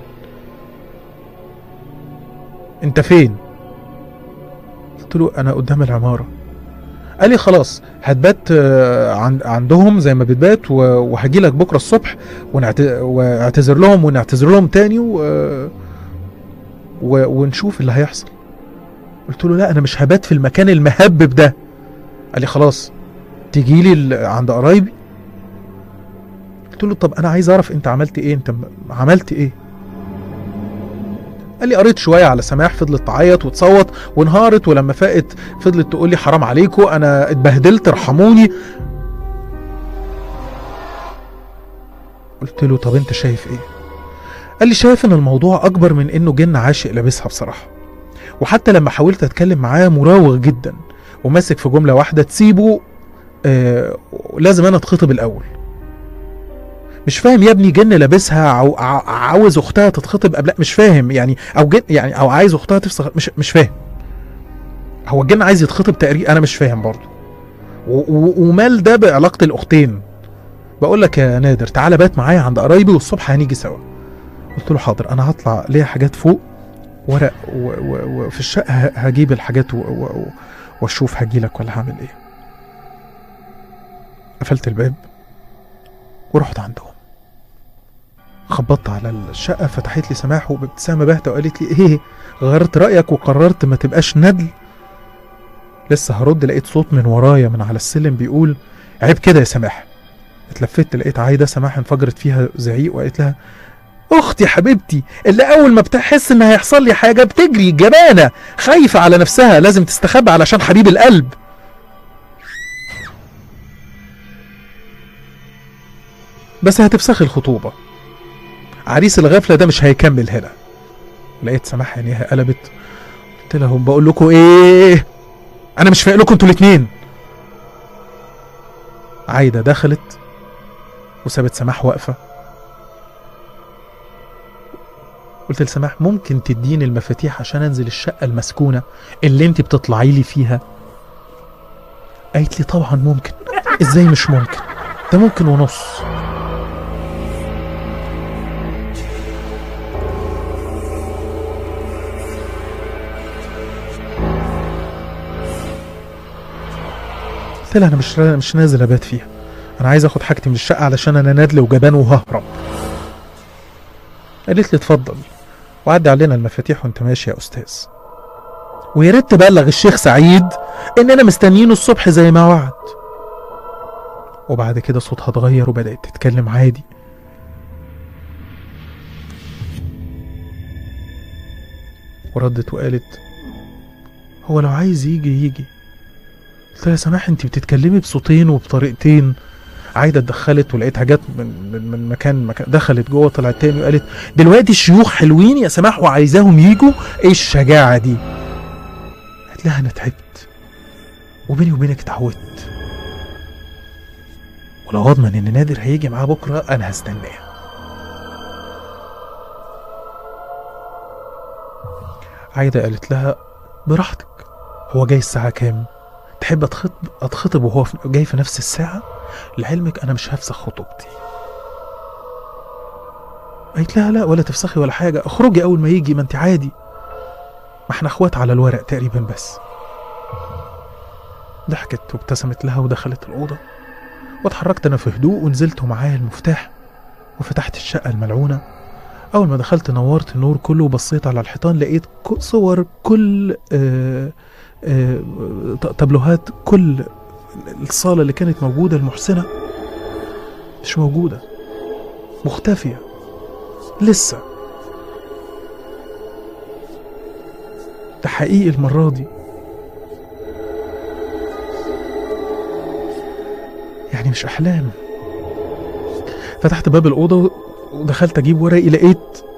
انت فين قلت له انا قدام العماره قال لي خلاص هتبات آه، عن- عندهم زي ما بتبات وهجي لك بكره الصبح ونعت... واعتذر لهم ونعتذر لهم تاني و... و... ونشوف اللي هيحصل قلت له لا انا مش هبات في المكان المهبب ده قال لي خلاص تيجي لي ال- عند قرايبي قلت له طب انا عايز اعرف انت عملت ايه انت م- عملت ايه قال لي قريت شويه على سماح فضلت تعيط وتصوت وانهارت ولما فاقت فضلت تقول لي حرام عليكم انا اتبهدلت ارحموني قلت له طب انت شايف ايه قال لي شايف ان الموضوع اكبر من انه جن عاشق لابسها بصراحه وحتى لما حاولت اتكلم معاه مراوغ جدا وماسك في جمله واحده تسيبه آه لازم انا اتخطب الاول مش فاهم يا ابني جن لابسها عاو عاو- عاوز اختها تتخطب قبل مش فاهم يعني او جن يعني او عايز اختها تفسخ مش مش فاهم هو الجن عايز يتخطب تقريبا انا مش فاهم برضه و- و- ومال ده بعلاقه الاختين بقول لك يا نادر تعالى بات معايا عند قرايبي والصبح هنيجي سوا قلت له حاضر انا هطلع ليا حاجات فوق ورق و- و- وفي الشقه ه- هجيب الحاجات و- و- و- واشوف هجيلك ولا هعمل ايه قفلت الباب ورحت عندهم خبطت على الشقة فتحت لي سماح وبابتسامة باهتة وقالت لي ايه غيرت رأيك وقررت ما تبقاش ندل لسه هرد لقيت صوت من ورايا من على السلم بيقول عيب كده يا سماح اتلفت لقيت عايدة سماح انفجرت فيها زعيق وقالت لها اختي حبيبتي اللي اول ما بتحس ان هيحصل لي حاجة بتجري جبانة خايفة على نفسها لازم تستخبى علشان حبيب القلب بس هتفسخي الخطوبة عريس الغفلة ده مش هيكمل هنا لقيت سماح عينيها قلبت قلت لهم بقول لكم ايه انا مش فايق لكم انتوا الاتنين عايدة دخلت وسابت سماح واقفة قلت لسماح ممكن تديني المفاتيح عشان انزل الشقة المسكونة اللي انت بتطلعي لي فيها قالت لي طبعا ممكن ازاي مش ممكن ده ممكن ونص قلت لها انا مش مش نازل ابات فيها انا عايز اخد حاجتي من الشقه علشان انا نادل وجبان وههرب قالت لي اتفضل وعدي علينا المفاتيح وانت ماشي يا استاذ ويا ريت تبلغ الشيخ سعيد اننا مستنيينه الصبح زي ما وعد وبعد كده صوتها اتغير وبدات تتكلم عادي وردت وقالت هو لو عايز يجي يجي قلت لها يا سماح انت بتتكلمي بصوتين وبطريقتين عايده اتدخلت ولقيتها جت من, من, من مكان, مكان دخلت جوه طلعت تاني وقالت دلوقتي الشيوخ حلوين يا سماح وعايزاهم يجوا ايه الشجاعه دي قالت لها انا تعبت وبيني وبينك اتعودت ولو اضمن ان نادر هيجي معاه بكره انا هستناه عايده قالت لها براحتك هو جاي الساعه كام تحب اتخطب اتخطب وهو في- جاي في نفس الساعه لعلمك انا مش هفسخ خطوبتي قالت لها لا ولا تفسخي ولا حاجه اخرجي اول ما يجي ما انت عادي ما احنا اخوات على الورق تقريبا بس ضحكت وابتسمت لها ودخلت الاوضه واتحركت انا في هدوء ونزلت ومعايا المفتاح وفتحت الشقه الملعونه اول ما دخلت نورت النور كله وبصيت على الحيطان لقيت ك- صور كل آه آه ت- تابلوهات كل الصالة اللي كانت موجودة المحسنة مش موجودة مختفية لسه ده حقيقي المرة دي يعني مش أحلام فتحت باب الأوضة ودخلت أجيب ورقي لقيت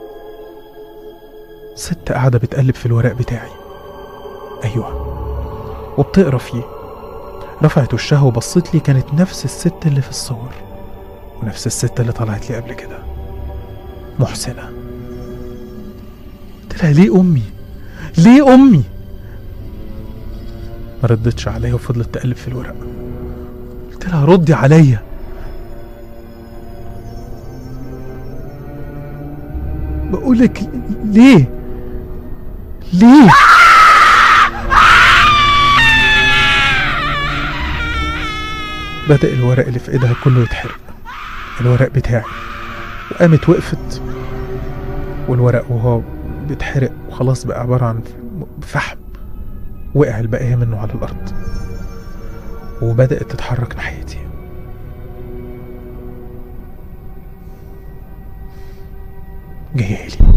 ست قاعدة بتقلب في الورق بتاعي أيوه وبتقرا فيه رفعت وشها وبصت لي كانت نفس الست اللي في الصور ونفس الست اللي طلعت لي قبل كده محسنة قلت لها ليه أمي ليه أمي ما ردتش عليا وفضلت تقلب في الورق قلت لها ردي عليا بقولك ليه ليه بدأ الورق اللي في ايدها كله يتحرق الورق بتاعي وقامت وقفت والورق وهو بيتحرق وخلاص بقى عبارة عن فحم وقع البقية منه على الأرض وبدأت تتحرك ناحيتي جاية لي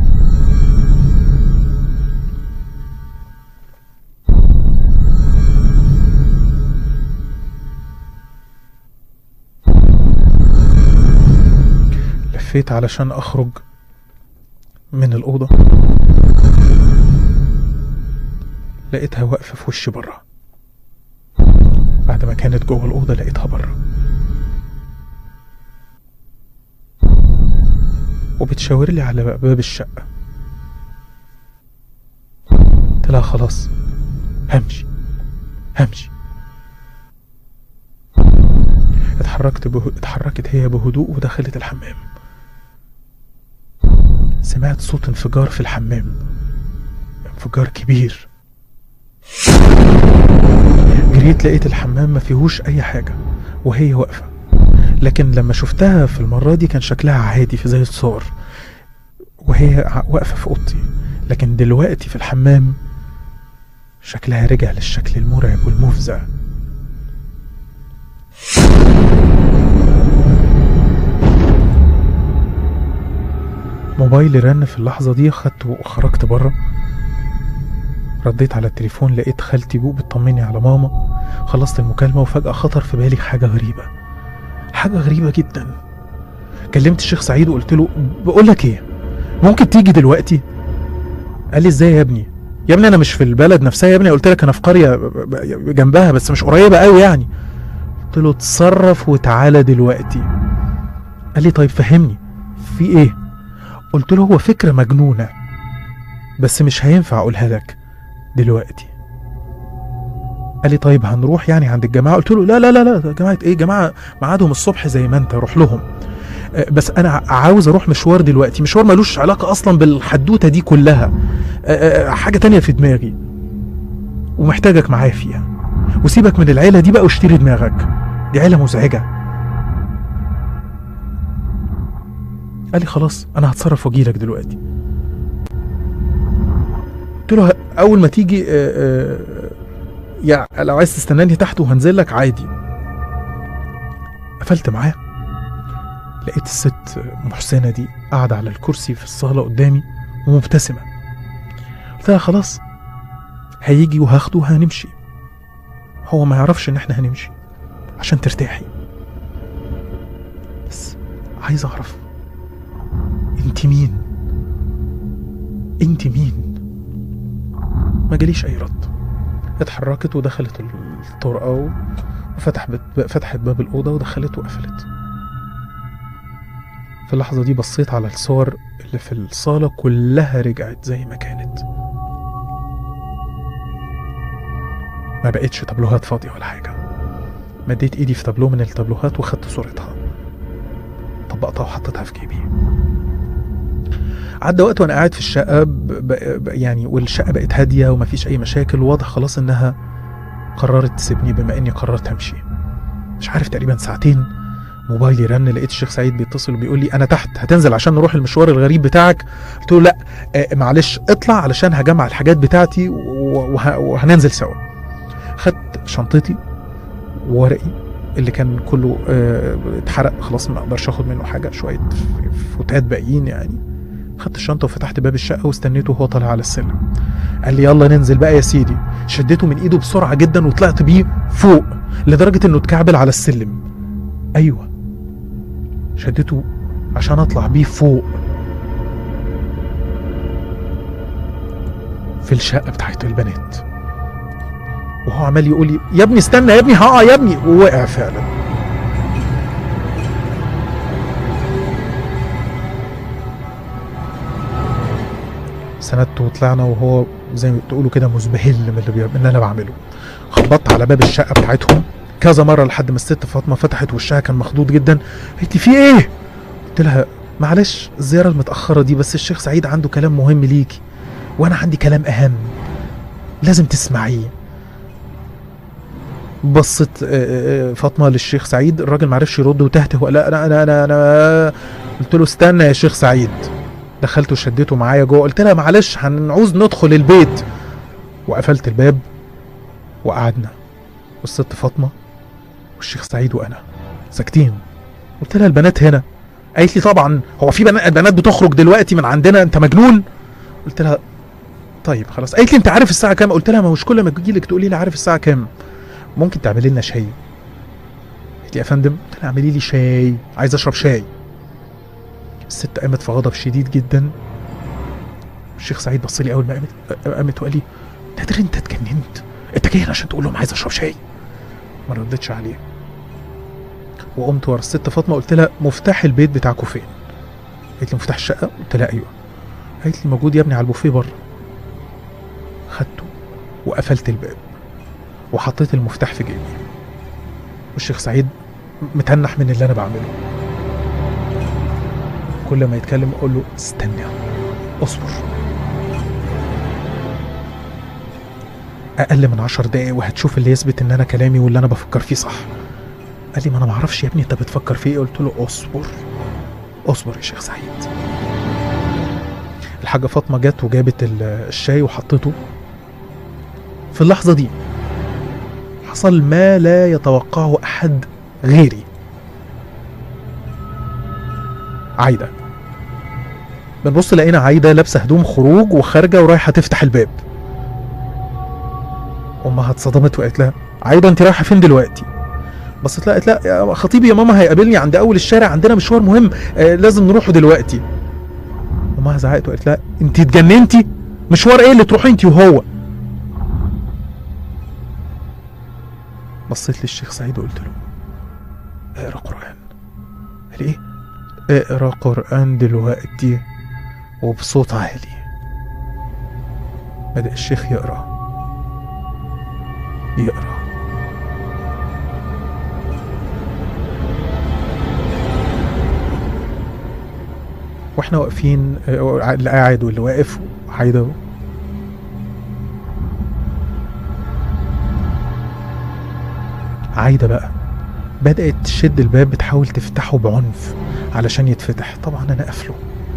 لفيت علشان أخرج من الأوضة لقيتها واقفة في وشي بره بعد ما كانت جوه الأوضة لقيتها بره وبتشاور لي على باب الشقة قلت لها خلاص همشي همشي اتحركت به... اتحركت هي بهدوء ودخلت الحمام سمعت صوت انفجار في الحمام انفجار كبير جريت لقيت الحمام ما فيهوش اي حاجة وهي واقفة لكن لما شفتها في المرة دي كان شكلها عادي في زي الصور وهي ع- واقفة في اوضتي لكن دلوقتي في الحمام شكلها رجع للشكل المرعب والمفزع موبايلي رن في اللحظة دي خدته وخرجت بره رديت على التليفون لقيت خالتي بو بتطمني على ماما خلصت المكالمة وفجأة خطر في بالي حاجة غريبة حاجة غريبة جدا كلمت الشيخ سعيد وقلت له بقول لك ايه ممكن تيجي دلوقتي قال لي ازاي يا ابني يا ابني انا مش في البلد نفسها يا ابني قلت لك انا في قريه ب- ب- جنبها بس مش قريبه قوي يعني قلت له اتصرف وتعالى دلوقتي قال لي طيب فهمني في ايه قلت له هو فكره مجنونه بس مش هينفع اقولها لك دلوقتي قال لي طيب هنروح يعني عند الجماعه قلت له لا لا لا لا جماعه ايه جماعه ميعادهم الصبح زي ما انت روح لهم آه، بس انا ع- عاوز اروح مشوار دلوقتي مشوار ملوش علاقه اصلا بالحدوته دي كلها آه، آه، حاجه تانية في دماغي ومحتاجك معايا فيها وسيبك من العيله دي بقى واشتري دماغك دي عيله مزعجه قال لي خلاص انا هتصرف واجيلك دلوقتي قلت له ه- اول ما تيجي آه، آه، يا لو عايز تستناني تحت وهنزل لك عادي قفلت معاه لقيت الست محسنة دي قاعدة على الكرسي في الصالة قدامي ومبتسمة قلت لها خلاص هيجي وهاخده وهنمشي هو ما يعرفش ان احنا هنمشي عشان ترتاحي بس عايز اعرف انت مين انت مين ما جاليش اي رد اتحركت ودخلت الطرقة و- وفتح بت- فتحت باب الأوضة ودخلت وقفلت في اللحظة دي بصيت على الصور اللي في الصالة كلها رجعت زي ما كانت ما بقتش تابلوهات فاضية ولا حاجة مديت ايدي في تابلو من التابلوهات وخدت صورتها طبقتها وحطيتها في جيبي عدى وقت وانا قاعد في الشقة ب... ب... ب... يعني والشقة بقت هادية ومفيش أي مشاكل وواضح خلاص إنها قررت تسيبني بما إني قررت أمشي مش عارف تقريبا ساعتين موبايلي رن لقيت الشيخ سعيد بيتصل وبيقول لي انا تحت هتنزل عشان نروح المشوار الغريب بتاعك قلت له لا آه معلش اطلع علشان هجمع الحاجات بتاعتي و- وه... وهننزل سوا خدت شنطتي وورقي اللي كان كله آه، اتحرق خلاص ما اقدرش اخد منه حاجه شويه فتات باقيين يعني خدت الشنطه وفتحت باب الشقه واستنيته وهو طالع على السلم قال لي يلا ننزل بقى يا سيدي شديته من ايده بسرعه جدا وطلعت بيه فوق لدرجه انه اتكعبل على السلم ايوه شدته عشان اطلع بيه فوق في الشقه بتاعت البنات وهو عمال يقول لي يا ابني استنى يا ابني هقع يا ابني ووقع فعلا سندته وطلعنا وهو زي ما بتقولوا كده مزبهل من اللي, بي... من اللي انا بعمله خبطت على باب الشقه بتاعتهم كذا مره لحد ما الست فاطمه فتحت وشها كان مخضوض جدا قالت لي في ايه قلت لها معلش الزياره المتاخره دي بس الشيخ سعيد عنده كلام مهم ليكي وانا عندي كلام اهم لازم تسمعيه بصت آه، آه، فاطمه للشيخ سعيد الراجل معرفش يرد وتهته وقال لا انا انا انا, أنا قلت له استنى يا شيخ سعيد دخلت وشديته معايا جوه قلت لها معلش هنعوز ندخل البيت وقفلت الباب وقعدنا والست فاطمه والشيخ سعيد وانا ساكتين قلت لها البنات هنا قالت لي طبعا هو في بنات البنات بتخرج دلوقتي من عندنا انت مجنون قلت لها طيب خلاص قالت لي انت عارف الساعه كام قلت لها ما مش كل ما تجي لك تقولي لي عارف الساعه كام ممكن تعملي لنا شاي قالت لي يا فندم قلت لها اعملي لي شاي عايز اشرب شاي الست قامت في غضب شديد جدا الشيخ سعيد بص لي اول ما قامت قامت وقال لي نادر انت اتجننت انت جاي هنا عشان تقول لهم عايز اشرب شاي ما ردتش عليه وقمت ورا الست فاطمه قلت لها مفتاح البيت بتاعكم فين قالت لي مفتاح الشقه قلت لها ايوه قالت لي موجود يا ابني على البوفيه بره خدته وقفلت الباب وحطيت المفتاح في جيبي والشيخ سعيد متنح من اللي انا بعمله كل ما يتكلم اقول له استنى اصبر اقل من عشر دقايق وهتشوف اللي يثبت ان انا كلامي واللي انا بفكر فيه صح قال لي ما انا ما اعرفش يا ابني انت بتفكر في ايه قلت له اصبر اصبر يا شيخ سعيد الحاجة فاطمة جت وجابت ال- الشاي وحطته في اللحظة دي حصل ما لا يتوقعه أحد غيري عايدة بنبص لقينا عايدة لابسة هدوم خروج وخارجة ورايحة تفتح الباب أمها اتصدمت وقالت لها عايدة أنت رايحة فين دلوقتي؟ بصت لقت لا يا خطيبي يا ماما هيقابلني عند اول الشارع عندنا مشوار مهم آه لازم نروحه دلوقتي امها زعقت وقالت لا انت اتجننتي مشوار ايه اللي تروحي انت وهو بصيت للشيخ سعيد وقلت له اقرا قران قال ايه اقرا قران دلوقتي وبصوت عالي بدأ الشيخ يقرا يقرا واحنا واقفين آه، اللي قاعد واللي واقف وحيدة عايدة بقى بدأت تشد الباب بتحاول تفتحه بعنف علشان يتفتح طبعا انا قافله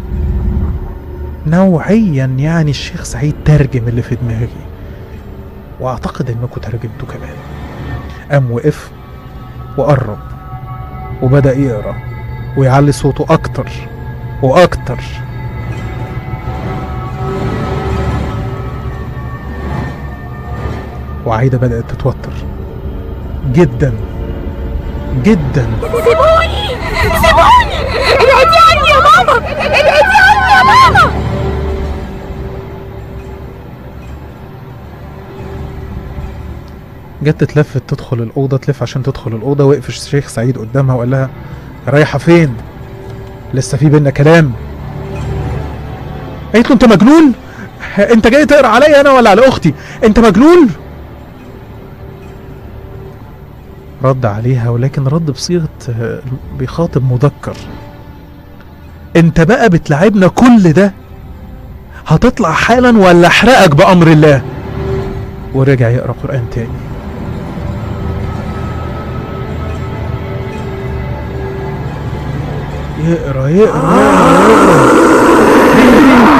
نوعيا يعني الشيخ سعيد ترجم اللي في دماغي واعتقد انكم ترجمتوا كمان قام وقف وقرب وبدأ يقرا ويعلي صوته اكتر واكتر وعايدة بدأت تتوتر جدا جدا سيبوني سيبوني ابعدي عني يا ماما ابعدي عني يا ماما جت تتلفت تدخل الأوضة تلف عشان تدخل الأوضة وقف الشيخ سعيد قدامها وقال لها رايحة فين؟ لسه في بينا كلام قالت له انت مجنون؟ انت جاي تقرا عليا انا ولا على اختي؟ انت مجنون؟ رد عليها ولكن رد بصيغة آه، بيخاطب مذكر انت بقى بتلعبنا كل ده هتطلع حالا ولا احرقك بأمر الله ورجع يقرا قرآن تاني يقرا يقرا يقرا يقرا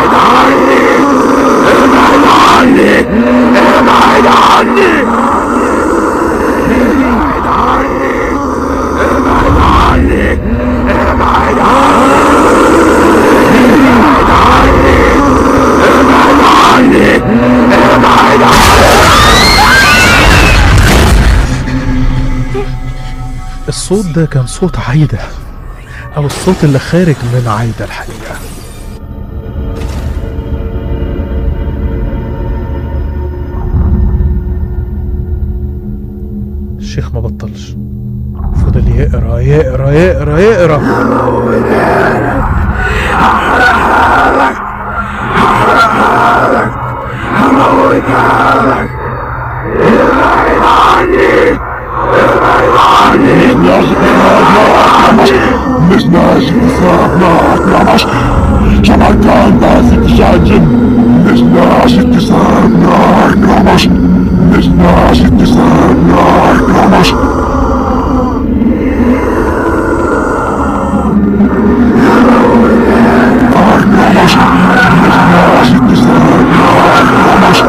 الصوت ده كان صوت عايدة أو الصوت اللي خارج من عايدة الحقيقة الشيخ ما بطلش فضل يقرا يقرا يقرا يقرا مش ماشي تسامح نعمش شبكان بس تشاجن مش ماشي تسامح نعمش مش ماشي تسامح نعمش نعمش مش ماشي تسامح نعمش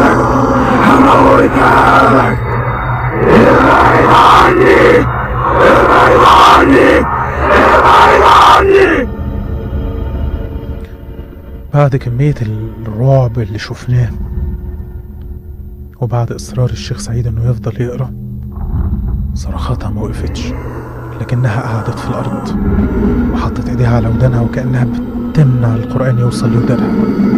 بعد كمية الرعب اللي شفناه وبعد إصرار الشيخ سعيد إنه يفضل يقرأ صرخاتها ما وقفتش لكنها قعدت في الأرض وحطت إيديها على ودانها وكأنها بتمنع القرآن يوصل لودانها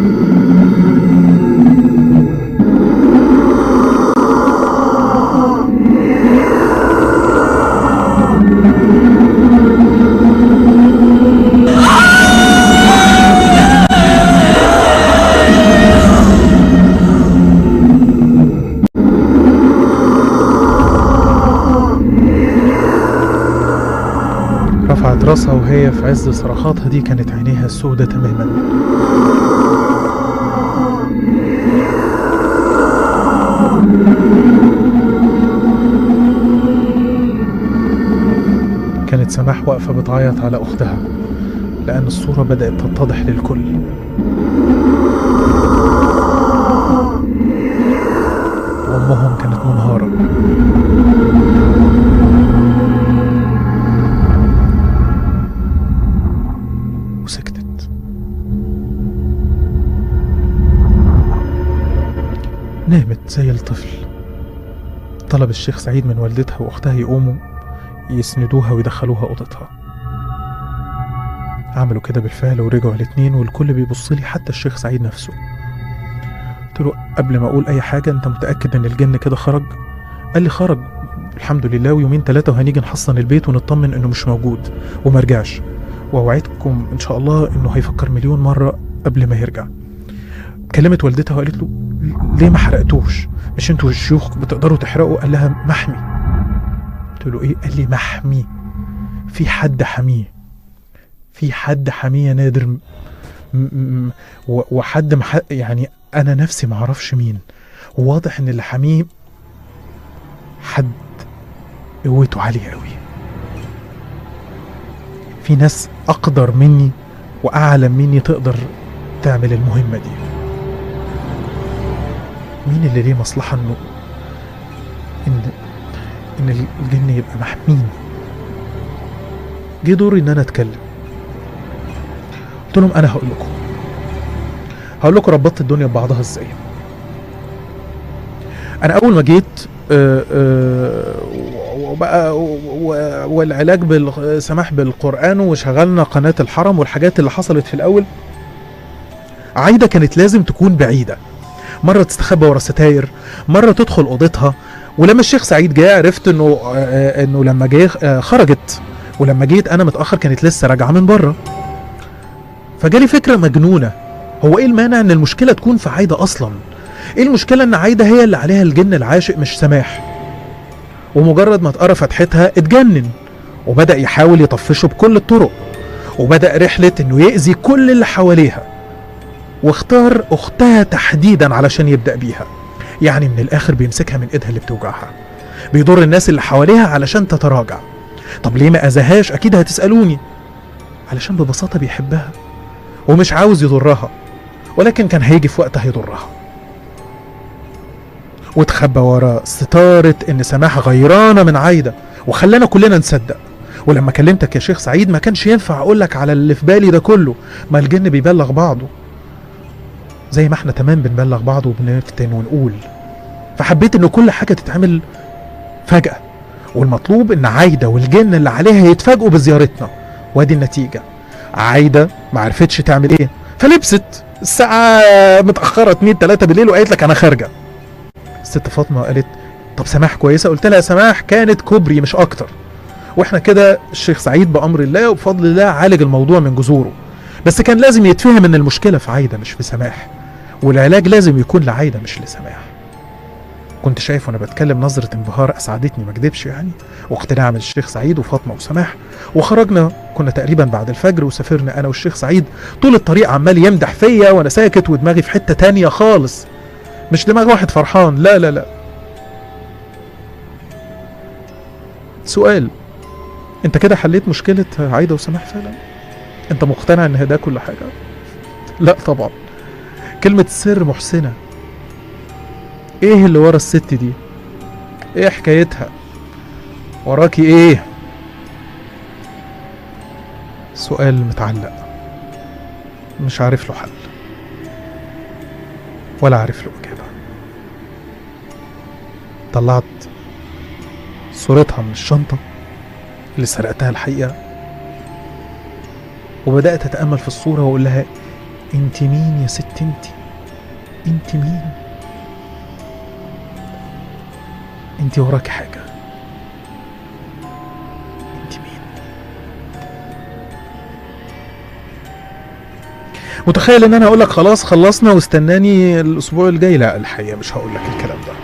رفعت راسها وهي في عز صرخاتها دي كانت عينيها سودة تماما كانت سماح واقفة بتعيط على أختها لأن الصورة بدأت تتضح للكل وأمهم كانت منهارة وسكتت نامت زي الطفل طلب الشيخ سعيد من والدتها واختها يقوموا يسندوها ويدخلوها اوضتها عملوا كده بالفعل ورجعوا الاتنين والكل بيبص لي حتى الشيخ سعيد نفسه قلت له قبل ما اقول اي حاجه انت متاكد ان الجن كده خرج قال لي خرج الحمد لله ويومين ثلاثه وهنيجي نحصن البيت ونطمن انه مش موجود وما رجعش واوعدكم ان شاء الله انه هيفكر مليون مره قبل ما يرجع كلمت والدتها وقالت له ليه ما حرقتوش مش انتوا الشيوخ بتقدروا تحرقوا قال لها محمي قلت له ايه قال لي محمي في حد حميه في حد حميه نادر م- م- و- وحد مح... يعني انا نفسي ما اعرفش مين وواضح ان اللي حميه حد قوته عاليه قوي في ناس اقدر مني واعلم مني تقدر تعمل المهمه دي مين اللي ليه مصلحه انه ان ان الجن يبقى محمين جه دوري ان انا اتكلم قلت لهم انا هقول لكم هقول لكم ربطت الدنيا ببعضها ازاي انا اول ما جيت آه، آه، وبقى و- والعلاج بالسماح بالقران وشغلنا قناه الحرم والحاجات اللي حصلت في الاول عايده كانت لازم تكون بعيده مره تستخبى ورا ستاير مره تدخل اوضتها ولما الشيخ سعيد جه عرفت انه آه، انه لما جه آه، خرجت ولما جيت انا متاخر كانت لسه راجعه من بره فجالي فكره مجنونه هو ايه المانع ان المشكله تكون في عايده اصلا ايه المشكله ان عايده هي اللي عليها الجن العاشق مش سماح ومجرد ما اتقرا فتحتها اتجنن وبدا يحاول يطفشه بكل الطرق وبدا رحله انه ياذي كل اللي حواليها واختار اختها تحديدا علشان يبدا بيها يعني من الاخر بيمسكها من ايدها اللي بتوجعها بيضر الناس اللي حواليها علشان تتراجع طب ليه ما اذاهاش اكيد هتسالوني علشان ببساطه بيحبها ومش عاوز يضرها ولكن كان هيجي في وقت هيضرها واتخبى ورا ستارة ان سماح غيرانة من عايدة وخلانا كلنا نصدق ولما كلمتك يا شيخ سعيد ما كانش ينفع اقولك على اللي في بالي ده كله ما الجن بيبلغ بعضه زي ما احنا تمام بنبلغ بعض وبنفتن ونقول فحبيت ان كل حاجة تتعمل فجأة والمطلوب ان عايدة والجن اللي عليها يتفاجئوا بزيارتنا وادي النتيجة عايدة ما عرفتش تعمل ايه فلبست الساعة متأخرة 2 3 بالليل وقالت لك انا خارجة الست فاطمة قالت طب سماح كويسة قلت لها سماح كانت كوبري مش اكتر واحنا كده الشيخ سعيد بامر الله وبفضل الله عالج الموضوع من جذوره بس كان لازم يتفهم ان المشكلة في عايدة مش في سماح والعلاج لازم يكون لعايدة مش لسماح كنت شايف وانا بتكلم نظرة انبهار اسعدتني ما اكدبش يعني واقتناع من الشيخ سعيد وفاطمة وسماح وخرجنا كنا تقريبا بعد الفجر وسافرنا انا والشيخ سعيد طول الطريق عمال يمدح فيا وانا ساكت ودماغي في حتة تانية خالص مش دماغ واحد فرحان لا لا لا سؤال انت كده حليت مشكلة عايدة وسماح فعلا انت مقتنع ان ده كل حاجة لا طبعا كلمة سر محسنة ايه اللي ورا الست دي ايه حكايتها وراكي ايه سؤال متعلق مش عارف له حل ولا عارف له اجابه طلعت صورتها من الشنطه اللي سرقتها الحقيقه وبدات اتامل في الصوره واقول لها انت مين يا ست انت انت مين انت وراكي حاجه انت مين متخيل ان انا اقول لك خلاص خلصنا واستناني الاسبوع الجاي لا الحقيقه مش هقول لك الكلام ده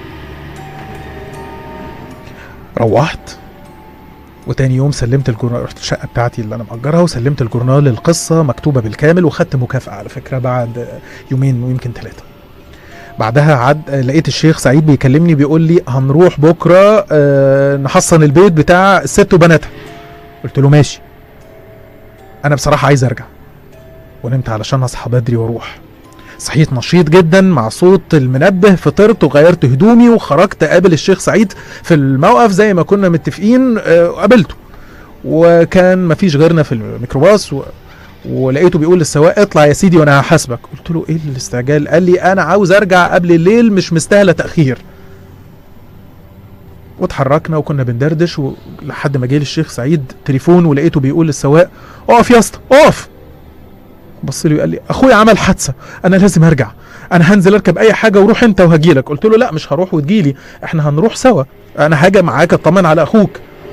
روحت وتاني يوم سلمت الجورنال رحت الشقه بتاعتي اللي انا مأجرها وسلمت الجورنال القصه مكتوبه بالكامل وخدت مكافاه على فكره بعد يومين ويمكن ثلاثه بعدها عد لقيت الشيخ سعيد بيكلمني بيقول لي هنروح بكره آه، نحصن البيت بتاع الست وبناتها قلت له ماشي انا بصراحه عايز ارجع ونمت علشان اصحى بدري واروح صحيت نشيط جدا مع صوت المنبه فطرت وغيرت هدومي وخرجت اقابل الشيخ سعيد في الموقف زي ما كنا متفقين آه، قابلته وكان مفيش غيرنا في الميكروباص و... ولقيته بيقول للسواق اطلع يا سيدي وانا هحاسبك قلت له ايه الاستعجال قال لي انا عاوز ارجع قبل الليل مش مستاهله تاخير واتحركنا وكنا بندردش و- لحد ما جه الشيخ سعيد تليفون ولقيته بيقول للسواق اقف يا اسطى اقف بص لي وقال لي اخويا عمل حادثه انا لازم ارجع انا هنزل اركب اي حاجه وروح انت وهجيلك قلت له لا مش هروح وتجيلي احنا هنروح سوا انا هاجي معاك اطمن على اخوك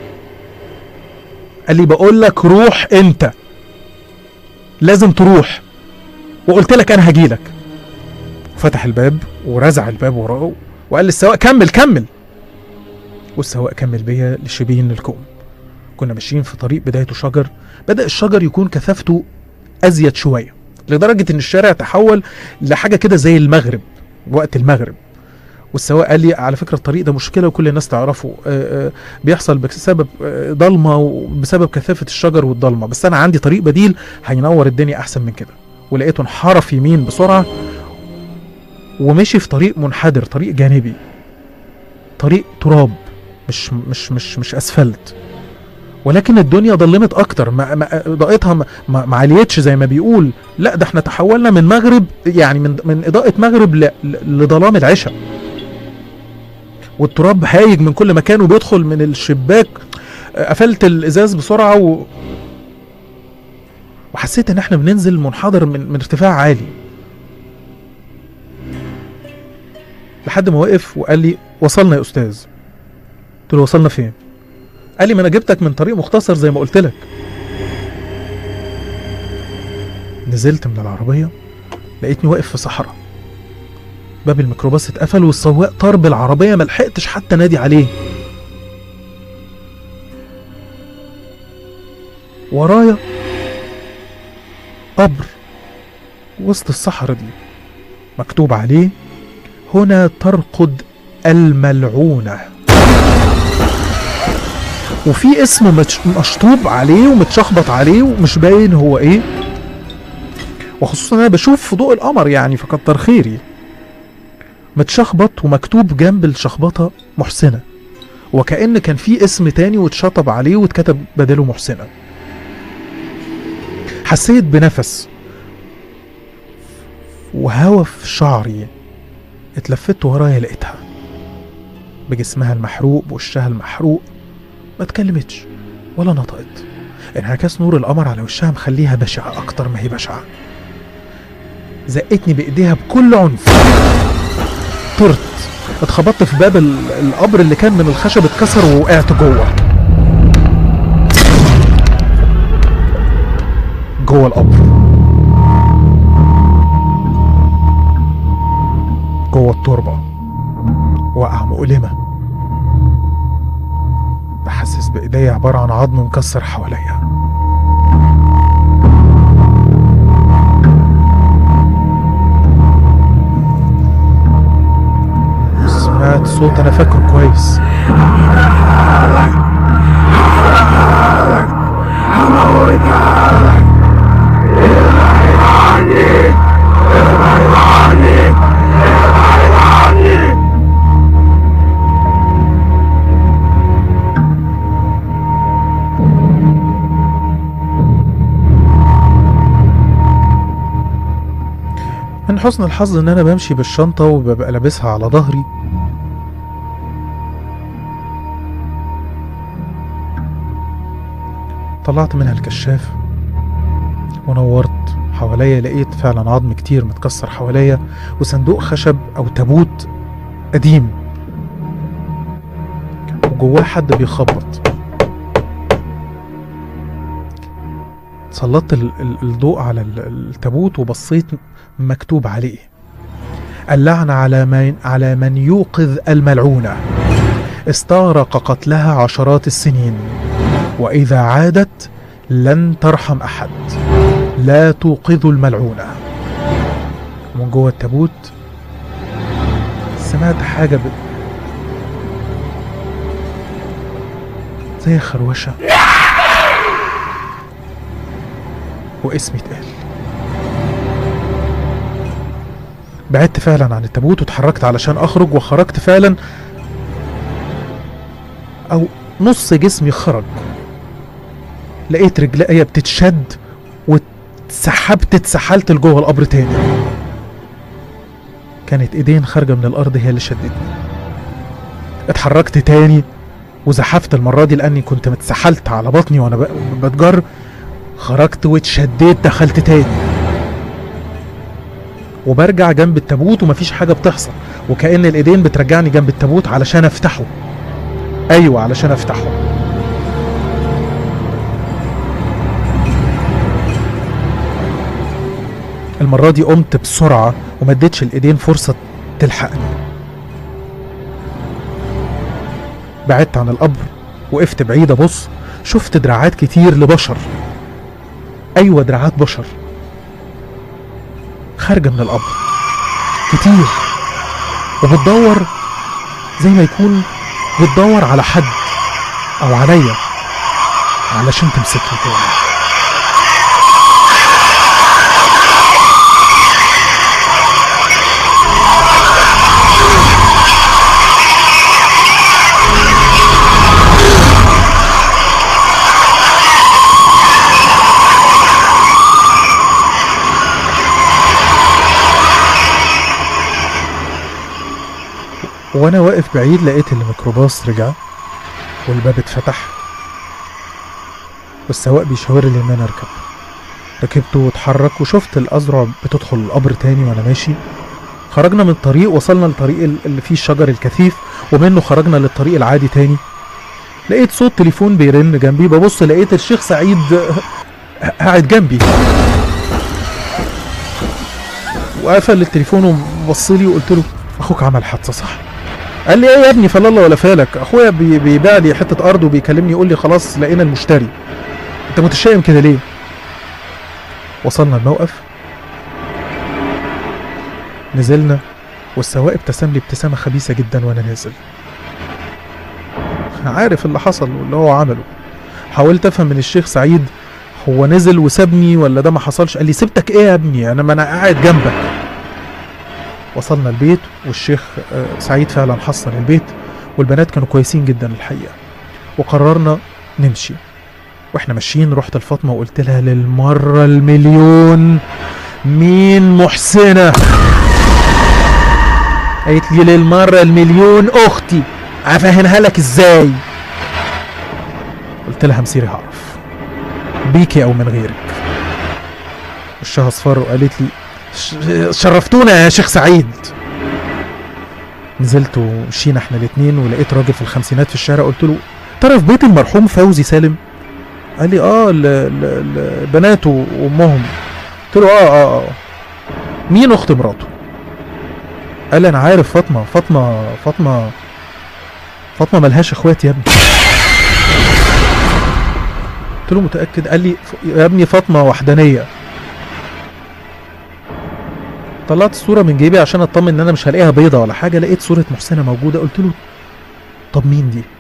قال لي بقول لك روح انت لازم تروح وقلت لك انا هجيلك فتح الباب ورزع الباب وراه وقال للسواق كمل كمل والسواق كمل بيا لشبين الكوم كنا ماشيين في طريق بدايته شجر بدأ الشجر يكون كثافته أزيد شوية لدرجة إن الشارع تحول لحاجة كده زي المغرب وقت المغرب والسواق قال لي على فكرة الطريق ده مشكلة وكل الناس تعرفه آه، آه، بيحصل بسبب آه، ضلمة وبسبب كثافة الشجر والضلمة بس أنا عندي طريق بديل هينور الدنيا أحسن من كده ولقيته انحرف يمين بسرعة ومشي في طريق منحدر طريق جانبي طريق تراب مش مش مش مش اسفلت ولكن الدنيا ضلمت اكتر ما ما اضاءتها ما, ما, ما عليتش زي ما بيقول لا ده احنا تحولنا من مغرب يعني من من اضاءه مغرب ل- ل- لظلام العشاء والتراب هايج من كل مكان وبيدخل من الشباك قفلت الازاز بسرعه و وحسيت ان احنا بننزل منحدر من من ارتفاع عالي لحد ما وقف وقال لي وصلنا يا استاذ قلت له وصلنا فين قال لي ما انا جبتك من طريق مختصر زي ما قلت لك نزلت من العربيه لقيتني واقف في صحراء باب الميكروباص اتقفل والسواق طار بالعربيه ما لحقتش حتى نادي عليه ورايا قبر وسط الصحراء دي مكتوب عليه هنا ترقد الملعونة وفي اسم متش- مشطوب عليه ومتشخبط عليه ومش باين هو ايه وخصوصا انا بشوف في ضوء القمر يعني فكتر خيري متشخبط ومكتوب جنب الشخبطة محسنة وكأن كان في اسم تاني واتشطب عليه واتكتب بداله محسنة حسيت بنفس وهوا في شعري اتلفت ورايا لقيتها بجسمها المحروق بوشها المحروق ما اتكلمتش ولا نطقت انعكاس نور القمر على وشها مخليها بشعة أكتر ما هي بشعة زقتني بإيديها بكل عنف طرت اتخبطت في باب ال- القبر اللي كان من الخشب اتكسر ووقعت جوه جوه القبر جوه التربة وقع مؤلمة بحسس بإيديا عبارة عن عظم مكسر حواليا سمعت صوت أنا فاكره كويس من حسن الحظ ان انا بمشي بالشنطة وببقى لابسها على ظهري طلعت منها الكشاف ونورت حواليا لقيت فعلا عظم كتير متكسر حواليا وصندوق خشب او تابوت قديم وجواه حد بيخبط سلطت ال- ال- الضوء على ال- التابوت وبصيت مكتوب عليه اللعنة على من على من يوقظ الملعونة استغرق قتلها عشرات السنين وإذا عادت لن ترحم أحد لا توقظ الملعونة من جوه التابوت سمعت حاجة ب... زي خروشة واسمي اتقال بعدت فعلا عن التابوت واتحركت علشان اخرج وخرجت فعلا او نص جسمي خرج لقيت رجليا بتتشد واتسحبت اتسحلت لجوه القبر تاني كانت ايدين خارجه من الارض هي اللي شدتني اتحركت تاني وزحفت المرة دي لأني كنت متسحلت على بطني وأنا ب- بتجر خرجت واتشديت دخلت تاني وبرجع جنب التابوت ومفيش حاجة بتحصل وكأن الإيدين بترجعني جنب التابوت علشان أفتحه أيوة علشان أفتحه المرة دي قمت بسرعة وما اديتش الإيدين فرصة تلحقني بعدت عن القبر وقفت بعيد أبص شفت دراعات كتير لبشر أيوة دراعات بشر خارجة من القبر كتير وبتدور زي ما يكون بتدور على حد أو عليا علشان تمسكني تاني وانا واقف بعيد لقيت الميكروباص رجع والباب اتفتح والسواق بيشاور لي ان انا اركب ركبت واتحرك وشفت الازرع بتدخل القبر تاني وانا ماشي خرجنا من الطريق وصلنا للطريق ال- اللي فيه الشجر الكثيف ومنه خرجنا للطريق العادي تاني لقيت صوت تليفون بيرن جنبي ببص لقيت الشيخ سعيد آه، قاعد جنبي وقفل التليفون وبص لي وقلت له اخوك عمل حادثه صح قال لي ايه يا ابني فلا الله ولا فالك اخويا بي- بيبيع لي حته ارض وبيكلمني يقول لي خلاص لقينا المشتري انت متشائم كده ليه وصلنا الموقف نزلنا والسواق ابتسم لي ابتسامه خبيثه جدا وانا نازل عارف اللي حصل واللي هو عمله حاولت افهم من الشيخ سعيد هو نزل وسابني ولا ده ما حصلش قال لي سبتك ايه يا ابني انا ما انا قاعد جنبك وصلنا البيت والشيخ آه، سعيد فعلا حصل البيت والبنات كانوا كويسين جدا الحقيقه وقررنا نمشي واحنا ماشيين رحت لفاطمه وقلت لها للمره المليون مين محسنه قالت لي للمره المليون اختي افهمها لك ازاي قلت لها مسيري هعرف بيكي او من غيرك وشها اصفر وقالت لي "ش- شرفتونا يا شيخ سعيد نزلت ومشينا احنا الاتنين ولقيت راجل في الخمسينات في الشارع قلت له تعرف بيت المرحوم فوزي سالم قال لي اه ل- ل- ل- بناته وامهم قلت له اه اه اه مين اخت مراته قال لي انا عارف فاطمه فاطمه فاطمه فاطمه ملهاش اخوات يا ابني قلت له متاكد قال لي ف- يا ابني فاطمه وحدانيه طلعت الصوره من جيبي عشان اطمن ان انا مش هلاقيها بيضه ولا حاجه لقيت صوره محسنه موجوده قلت له طب مين دي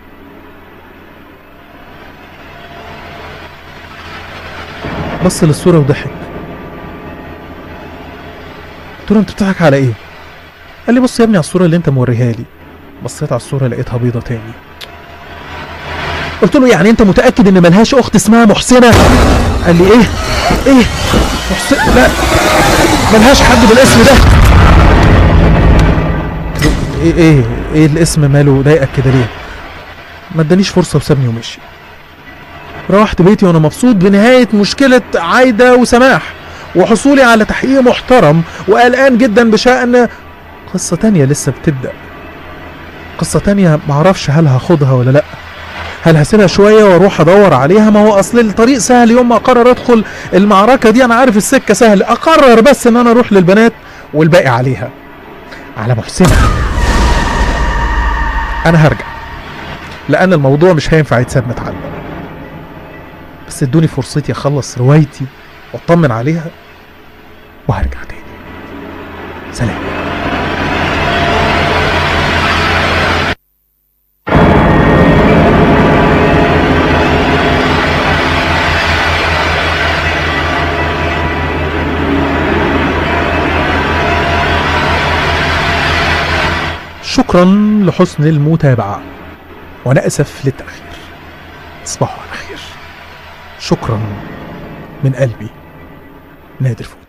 بص للصوره وضحك قلت له انت بتضحك على ايه قال لي بص يا ابني على الصوره اللي انت موريها لي بصيت على الصوره لقيتها بيضه تاني قلت له يعني انت متاكد ان ملهاش اخت اسمها محسنه قال لي ايه ايه محسن لا ملهاش حد بالاسم ده قلت له ايه ايه ايه الاسم ماله ضايقك كده ليه ما ادانيش فرصه وسابني ومشي روحت بيتي وانا مبسوط بنهايه مشكله عايده وسماح وحصولي على تحقيق محترم وقلقان جدا بشأن قصة تانية لسه بتبدأ قصة تانية معرفش هل هاخدها ولا لأ هل هسيبها شوية واروح ادور عليها ما هو اصل الطريق سهل يوم ما اقرر ادخل المعركة دي انا عارف السكة سهل اقرر بس ان انا اروح للبنات والباقي عليها على محسنة انا هرجع لان الموضوع مش هينفع يتساب متعلم بس ادوني فرصتي اخلص روايتي واطمن عليها وهرجع تاني سلام شكرا لحسن المتابعة وأنا أسف للتأخير تصبحوا على خير شكرا من قلبي نادر فوزي